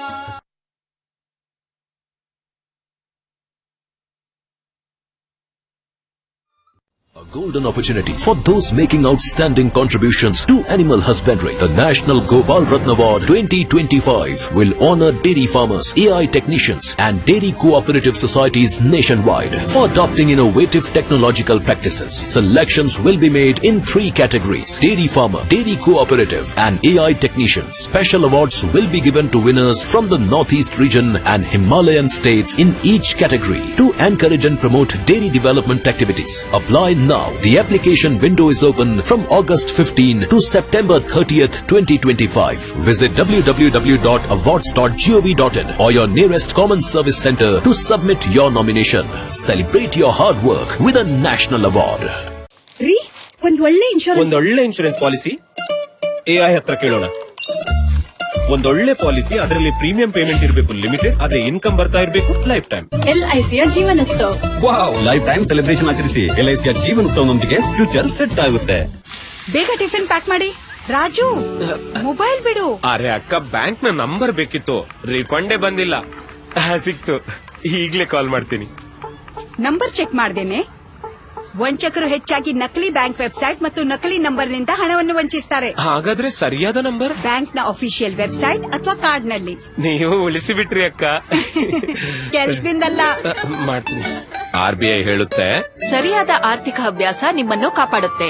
A golden opportunity for those making outstanding contributions to animal husbandry. The National Gopal Ratna Award 2025 will honor dairy farmers, AI technicians and dairy cooperative societies nationwide for adopting innovative technological practices. Selections will be made in three categories. Dairy farmer, dairy cooperative and AI technician. Special awards will be given to winners from the Northeast region and Himalayan states in each category to encourage and promote dairy development activities. Apply now. The application window is open from August 15 to September 30th, 2025. Visit www.awards.gov.in or your nearest common service center to submit your nomination. Celebrate your hard work with a national award. ರೀ ಒಂದ್ ಒಳ್ಳೆ insurance ಒಂದೊಳ್ಳೆ insurance policy AI ಹತ್ರ ಕೇಳೋಣ ಒಂದೊಳ್ಳೆ policy ಅದರಲ್ಲಿ premium payment ಇರಬೇಕು limited ಆದ್ರೆ ಇನ್ಕಮ್ ಬರ್ತಾ ಇರಬೇಕು ಲೈಫ್ ಟೈಮ್ ಎಲ್ಐಸಿಯ Jeevanotsava wow life time celebration ಆಚರಿಸಿ ಎಲ್ಐಸಿಯ ಜೀವನೋತ್ಸವದೊಂದಿಗೆ ಫ್ಯೂಚರ್ ಸೆಟ್ ಆಗುತ್ತೆ ಬೇಗ ಟಿಫಿನ್ ಪ್ಯಾಕ್ ಮಾಡಿ ರಾಜು ಮೊಬೈಲ್ ಬಿಡು ಅರೆ ಅಕ್ಕ ಬ್ಯಾಂಕ್ ನ ನಂಬರ್ ಬೇಕಿತ್ತು ರಿಫಂಡೇ ಬಂದಿಲ್ಲ ಆ, ಸಿಕ್ತು ಈಗ್ಲೇ ಕಾಲ್ ಮಾಡ್ತೀನಿ ನಂಬರ್ ಚೆಕ್ ಮಾಡ್ದೇನೆ ವಂಚಕರು ಹೆಚ್ಚಾಗಿ ನಕಲಿ ಬ್ಯಾಂಕ್ ವೆಬ್ಸೈಟ್ ಮತ್ತು ನಕಲಿ ನಂಬರ್ನಿಂದ ಹಣವನ್ನು ವಂಚಿಸ್ತಾರೆ ಹಾಗಾದ್ರೆ ಸರಿಯಾದ ನಂಬರ್ ಬ್ಯಾಂಕ್ನ ಅಫಿಷಿಯಲ್ ವೆಬ್ಸೈಟ್ ಅಥವಾ ಕಾರ್ಡ್ನಲ್ಲಿ ನೀವು ಉಳಿಸಿ ಬಿಟ್ರಿ ಅಕ್ಕ ಕೆಲ್ಸದಿಂದಲ್ಲ ಆ, ಮಾಡ್ತೀನಿ ಆರ್ ಬಿ ಐ ಹೇಳುತ್ತೆ ಸರಿಯಾದ ಆರ್ಥಿಕ ಅಭ್ಯಾಸ ನಿಮ್ಮನ್ನು ಕಾಪಾಡುತ್ತೆ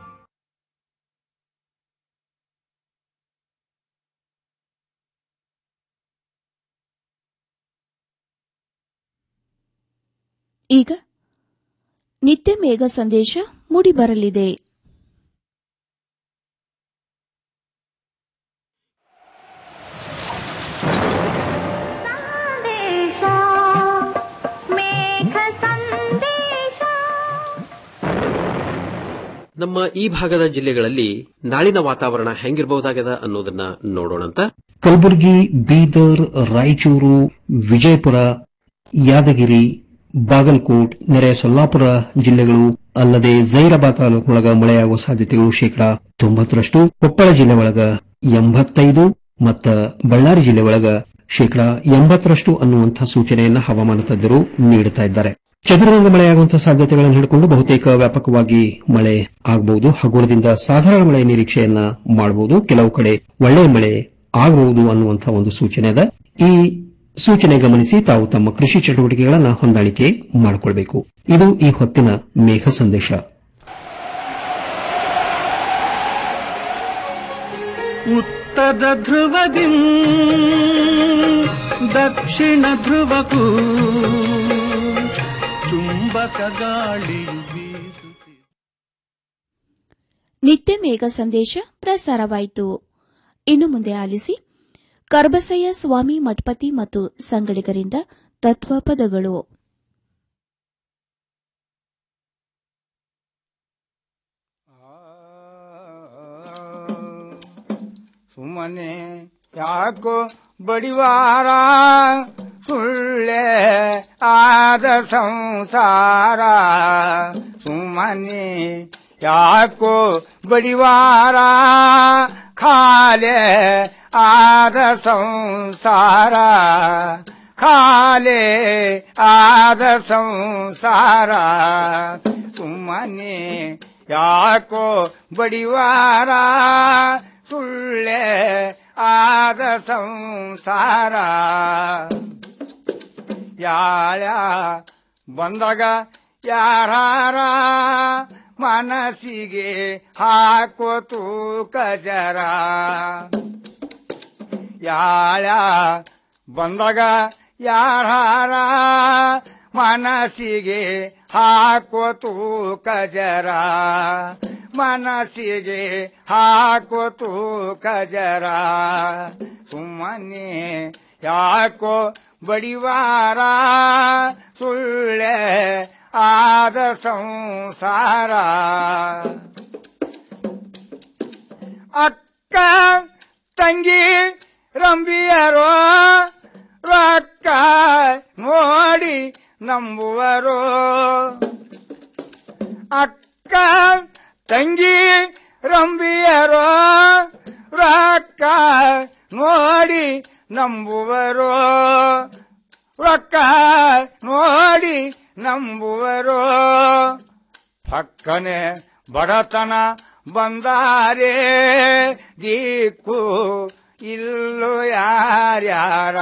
ಈಗ ನಿತ್ಯ ಮೇಘ ಸಂದೇಶ ಮೂಡಿಬರಲಿದೆ ನಮ್ಮ ಈ ಭಾಗದ ಜಿಲ್ಲೆಗಳಲ್ಲಿ ನಾಳಿನ ವಾತಾವರಣ ಹೆಂಗಿರಬಹುದಾಗದ ಅನ್ನೋದನ್ನ ನೋಡೋಣಂತ ಕಲಬುರಗಿ ಬೀದರ್ ರಾಯಚೂರು ವಿಜಯಪುರ ಯಾದಗಿರಿ ಬಾಗಲಕೋಟ್ ನೆರೆಯ ಸೊಲ್ಲಾಪುರ ಜಿಲ್ಲೆಗಳು ಅಲ್ಲದೆ ಜೈರಾಬಾದ್ ತಾಲೂಕಿನೊಳಗ ಮಳೆಯಾಗುವ ಸಾಧ್ಯತೆಗಳು ಶೇಕಡಾ ತೊಂಬತ್ತರಷ್ಟು ಕೊಪ್ಪಳ ಜಿಲ್ಲೆ ಒಳಗ ಎಂಬತ್ತೈದು ಮತ್ತ ಬಳ್ಳಾರಿ ಜಿಲ್ಲೆ ಒಳಗ ಶೇಕಡಾ ಎಂಬತ್ತರಷ್ಟು ಅನ್ನುವಂಥ ಸೂಚನೆಯನ್ನ ಹವಾಮಾನ ತಜ್ಞರು ನೀಡುತ್ತಾ ಇದ್ದಾರೆ ಚದುರಿದಂಗ ಮಳೆಯಾಗುವಂತಹ ಸಾಧ್ಯತೆಗಳನ್ನು ಹಿಡಿಕೊಂಡು ಬಹುತೇಕ ವ್ಯಾಪಕವಾಗಿ ಮಳೆ ಆಗಬಹುದು ಹಗುರದಿಂದ ಸಾಧಾರಣ ಮಳೆ ನಿರೀಕ್ಷೆಯನ್ನ ಮಾಡಬಹುದು ಕೆಲವು ಕಡೆ ಒಳ್ಳೆಯ ಮಳೆ ಆಗಬಹುದು ಅನ್ನುವಂತಹ ಒಂದು ಸೂಚನೆ ಅದ ಈ ಸೂಚನೆ ಗಮನಿಸಿ ತಾವು ತಮ್ಮ ಕೃಷಿ ಚಟುವಟಿಕೆಗಳನ್ನ ಹೊಂದಾಣಿಕೆ ಮಾಡಿಕೊಳ್ಬೇಕು ಇದು ಈ ಹೊತ್ತಿನ ಮೇಘ ಸಂದೇಶ ಉತ್ತರ ಧ್ರುವದಿ ದಕ್ಷಿಣ ಧ್ರುವಕ್ಕೂ ಚುಂಬಕ ಗಾಳಿಯು ಬೀಸುತ್ತಿದೆ ನಿತ್ಯ ಮೇಘ ಸಂದೇಶ ಪ್ರಸಾರವಾಯಿತು ಇನ್ನು ಮುಂದೆ ಆಲಿಸಿ ಕರ್ಬಸಯ್ಯ ಸ್ವಾಮಿ ಮಠಪತಿ ಮತ್ತು ಸಂಗಡಿಗರಿಂದ ತತ್ವ ಪದಗಳು ಸುಮ್ಮನೆ ಯಾಕೋ ಬಡಿವಾರ ಸುಳ್ಳೆ ಆದ ಸಂಸಾರ ಸುಮ್ಮನೆ ಯಾಕೋ ಬಡಿವಾರ ಖಾಲೆ ಆದ ಸಂಸಾರ ಖಾಲೆ ಆದ ಸಂಸಾರ ಸುಮ್ಮನೆ ಯಾಕೋ ಬಡಿವಾರ ಸುಳ್ಳೆ ಆದ ಸಂಸಾರ ಯಾಳ ಬಂದಾಗ ಯಾರಾರ ಮನಸ್ಸಿಗೆ ಹಾಕೋ ತೂಕ ಜರ ಯಾಳ ಬಂದಾಗ ಯಾರಾರ ಮನಸ್ಸಿಗೆ ಹಾಕೋ ತೂಕ ಜರ ಮನಸ್ಸಿಗೆ ಹಾಕೋ ತೂಕ ಜರ ಸುಮ್ಮನೆ ಯಾಕೋ ಬಡಿವಾರ ಸುಳ್ಳೆ ಆದ ಸಂಸಾರ ಅಕ್ಕ ತಂಗಿ ರಂಬಿಯರೋ ರೊಕ್ಕ ನೋಡಿ ನಂಬುವರು ಅಕ್ಕ ತಂಗಿ ರಂಬಿಯರೋ ರೊಕ್ಕ ನೋಡಿ ನಂಬುವರು ರೊಕ್ಕ ನೋಡಿ ನಂಬುವರು ಪಕ್ಕನೆ ಬಡತನ ಬಂದಾರೆ ದಿಕ್ಕು ಇಲ್ಲೋ ಯಾರ್ಯಾರ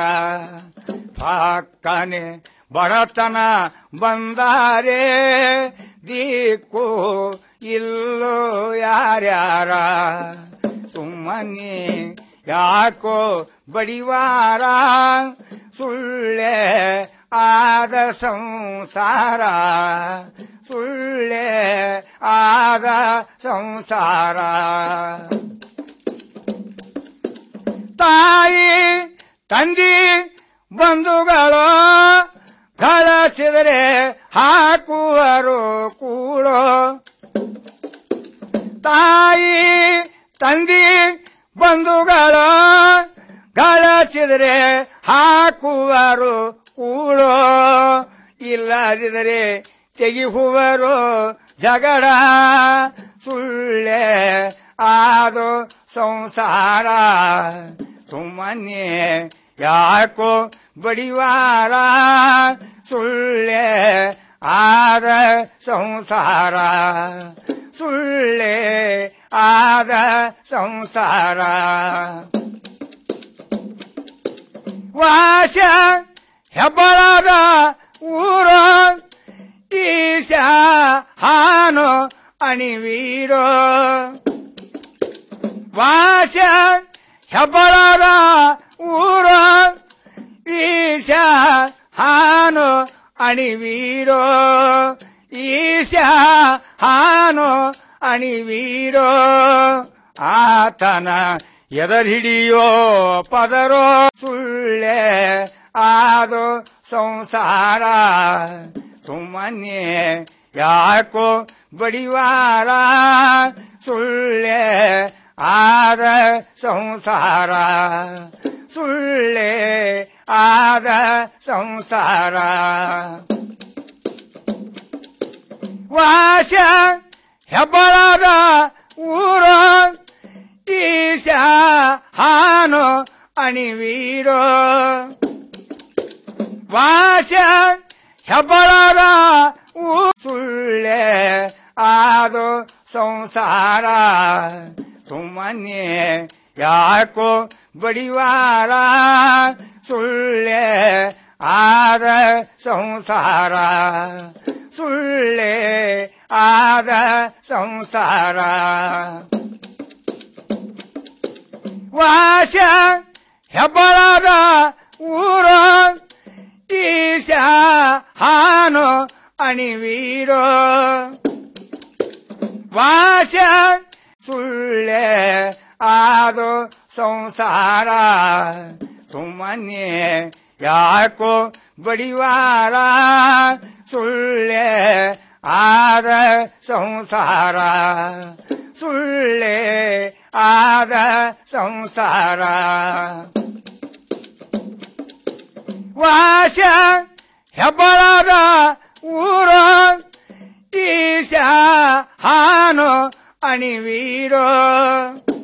ಪಕ್ಕನೆ ಬಡತನ ಬಂದಾರೆ ದಿಕ್ಕು ಇಲ್ಲೋ ಯಾರ್ಯಾರ ಸುಮ್ಮನೆ ಯಾಕೋ ಬಡಿವಾರ ಸುಳ್ಳೆ ಆದ ಸಂಸಾರ ಸುಳ್ಳೆ ಆದ ಸಂಸಾರ ತಾಯಿ ತಂದಿ ಬಂಧುಗಳು ಕಳಸಿದರೆ ಹಾಕುವರು ಕೂಳೋ ತಾಯಿ ತಂದಿ ಬಂಧುಗಳು ಗಳಿಸಿದರೆ ಹಾಕುವರು ಕೂಳೋ ಇಲ್ಲದಿದ್ದರೆ ತೆಗಿಹುವರು ಜಗಡ ಸುಳ್ಳೆ ಆದು ಸಂಸಾರ ಸುಮ್ಮನೆ ಯಾಕೋ ಬಡಿವಾರ ಸುಳ್ಳೆ ಆದ ಸಂಸಾರ ಸುಳ್ಳೆ ಆದ ಸಂಸಾರ ವಾಸ ಹೆಬ್ಬಳದ ಊರು ಈಶ ಹಾನು ಅಣಿವೀರೋ ವಾಸ ಹೆಬ್ಬಳದ ಊರು ಈಶ ಹಾನು ಅಣಿವೀರೋ ಈಶ ಹಾನು ಅಣಿವೀರೋ ಆತನ ಎದರಿಡಿಯೋ ಪದರೋ ಸುಳ್ಳೆ ಆದು ಸಂಸಾರ ಸುಮ್ಮನೆ ಯಾಕೋ ಬಡಿವಾರ ಸುಳ್ಳೆ ಆದ ಸಂಸಾರ ಸುಳ್ಳೆ ಆದ ಸಂಸಾರ ವಾಸ ಹೆಬ್ಬಳದ ಊರ ಈಶ ಹಾನು ಅಣಿವೀರೋ ವಾಸ ಹೆಬ್ಬಳದ ಊ ಸುಳ್ಳೆ ಆದು ಸಂಸಾರ ಸುಮ್ಮನೆ ಯಾಕೋ ಬಡಿವಾರ ಸುಳ್ಳೆ ಆದ ಸಂಸಾರ ಸುಳ್ಳೆ ಆದ ಸಂಸಾರ ವಾಸ ಹೆಬ್ಬಳದ ಊರ ಈಶ ಹಾನು ಅಣಿವೀರೋ ವಾಸ ಸುಳ್ಳೆ ಆದು ಸಂಸಾರ ಸುಮ್ಮನೆ ಯಾಕೋ ಬಡಿವಾರ ಸುಳ್ಳೆ ಆದ ಸಂಸಾರ ಸುಳ್ಳೆ ಆದ ಸಂಸಾರ ವಾಸ ಹೆಬ್ಬಳದ ಊರ ಈಶ ಹಾನು ಅಣಿವೀರೋ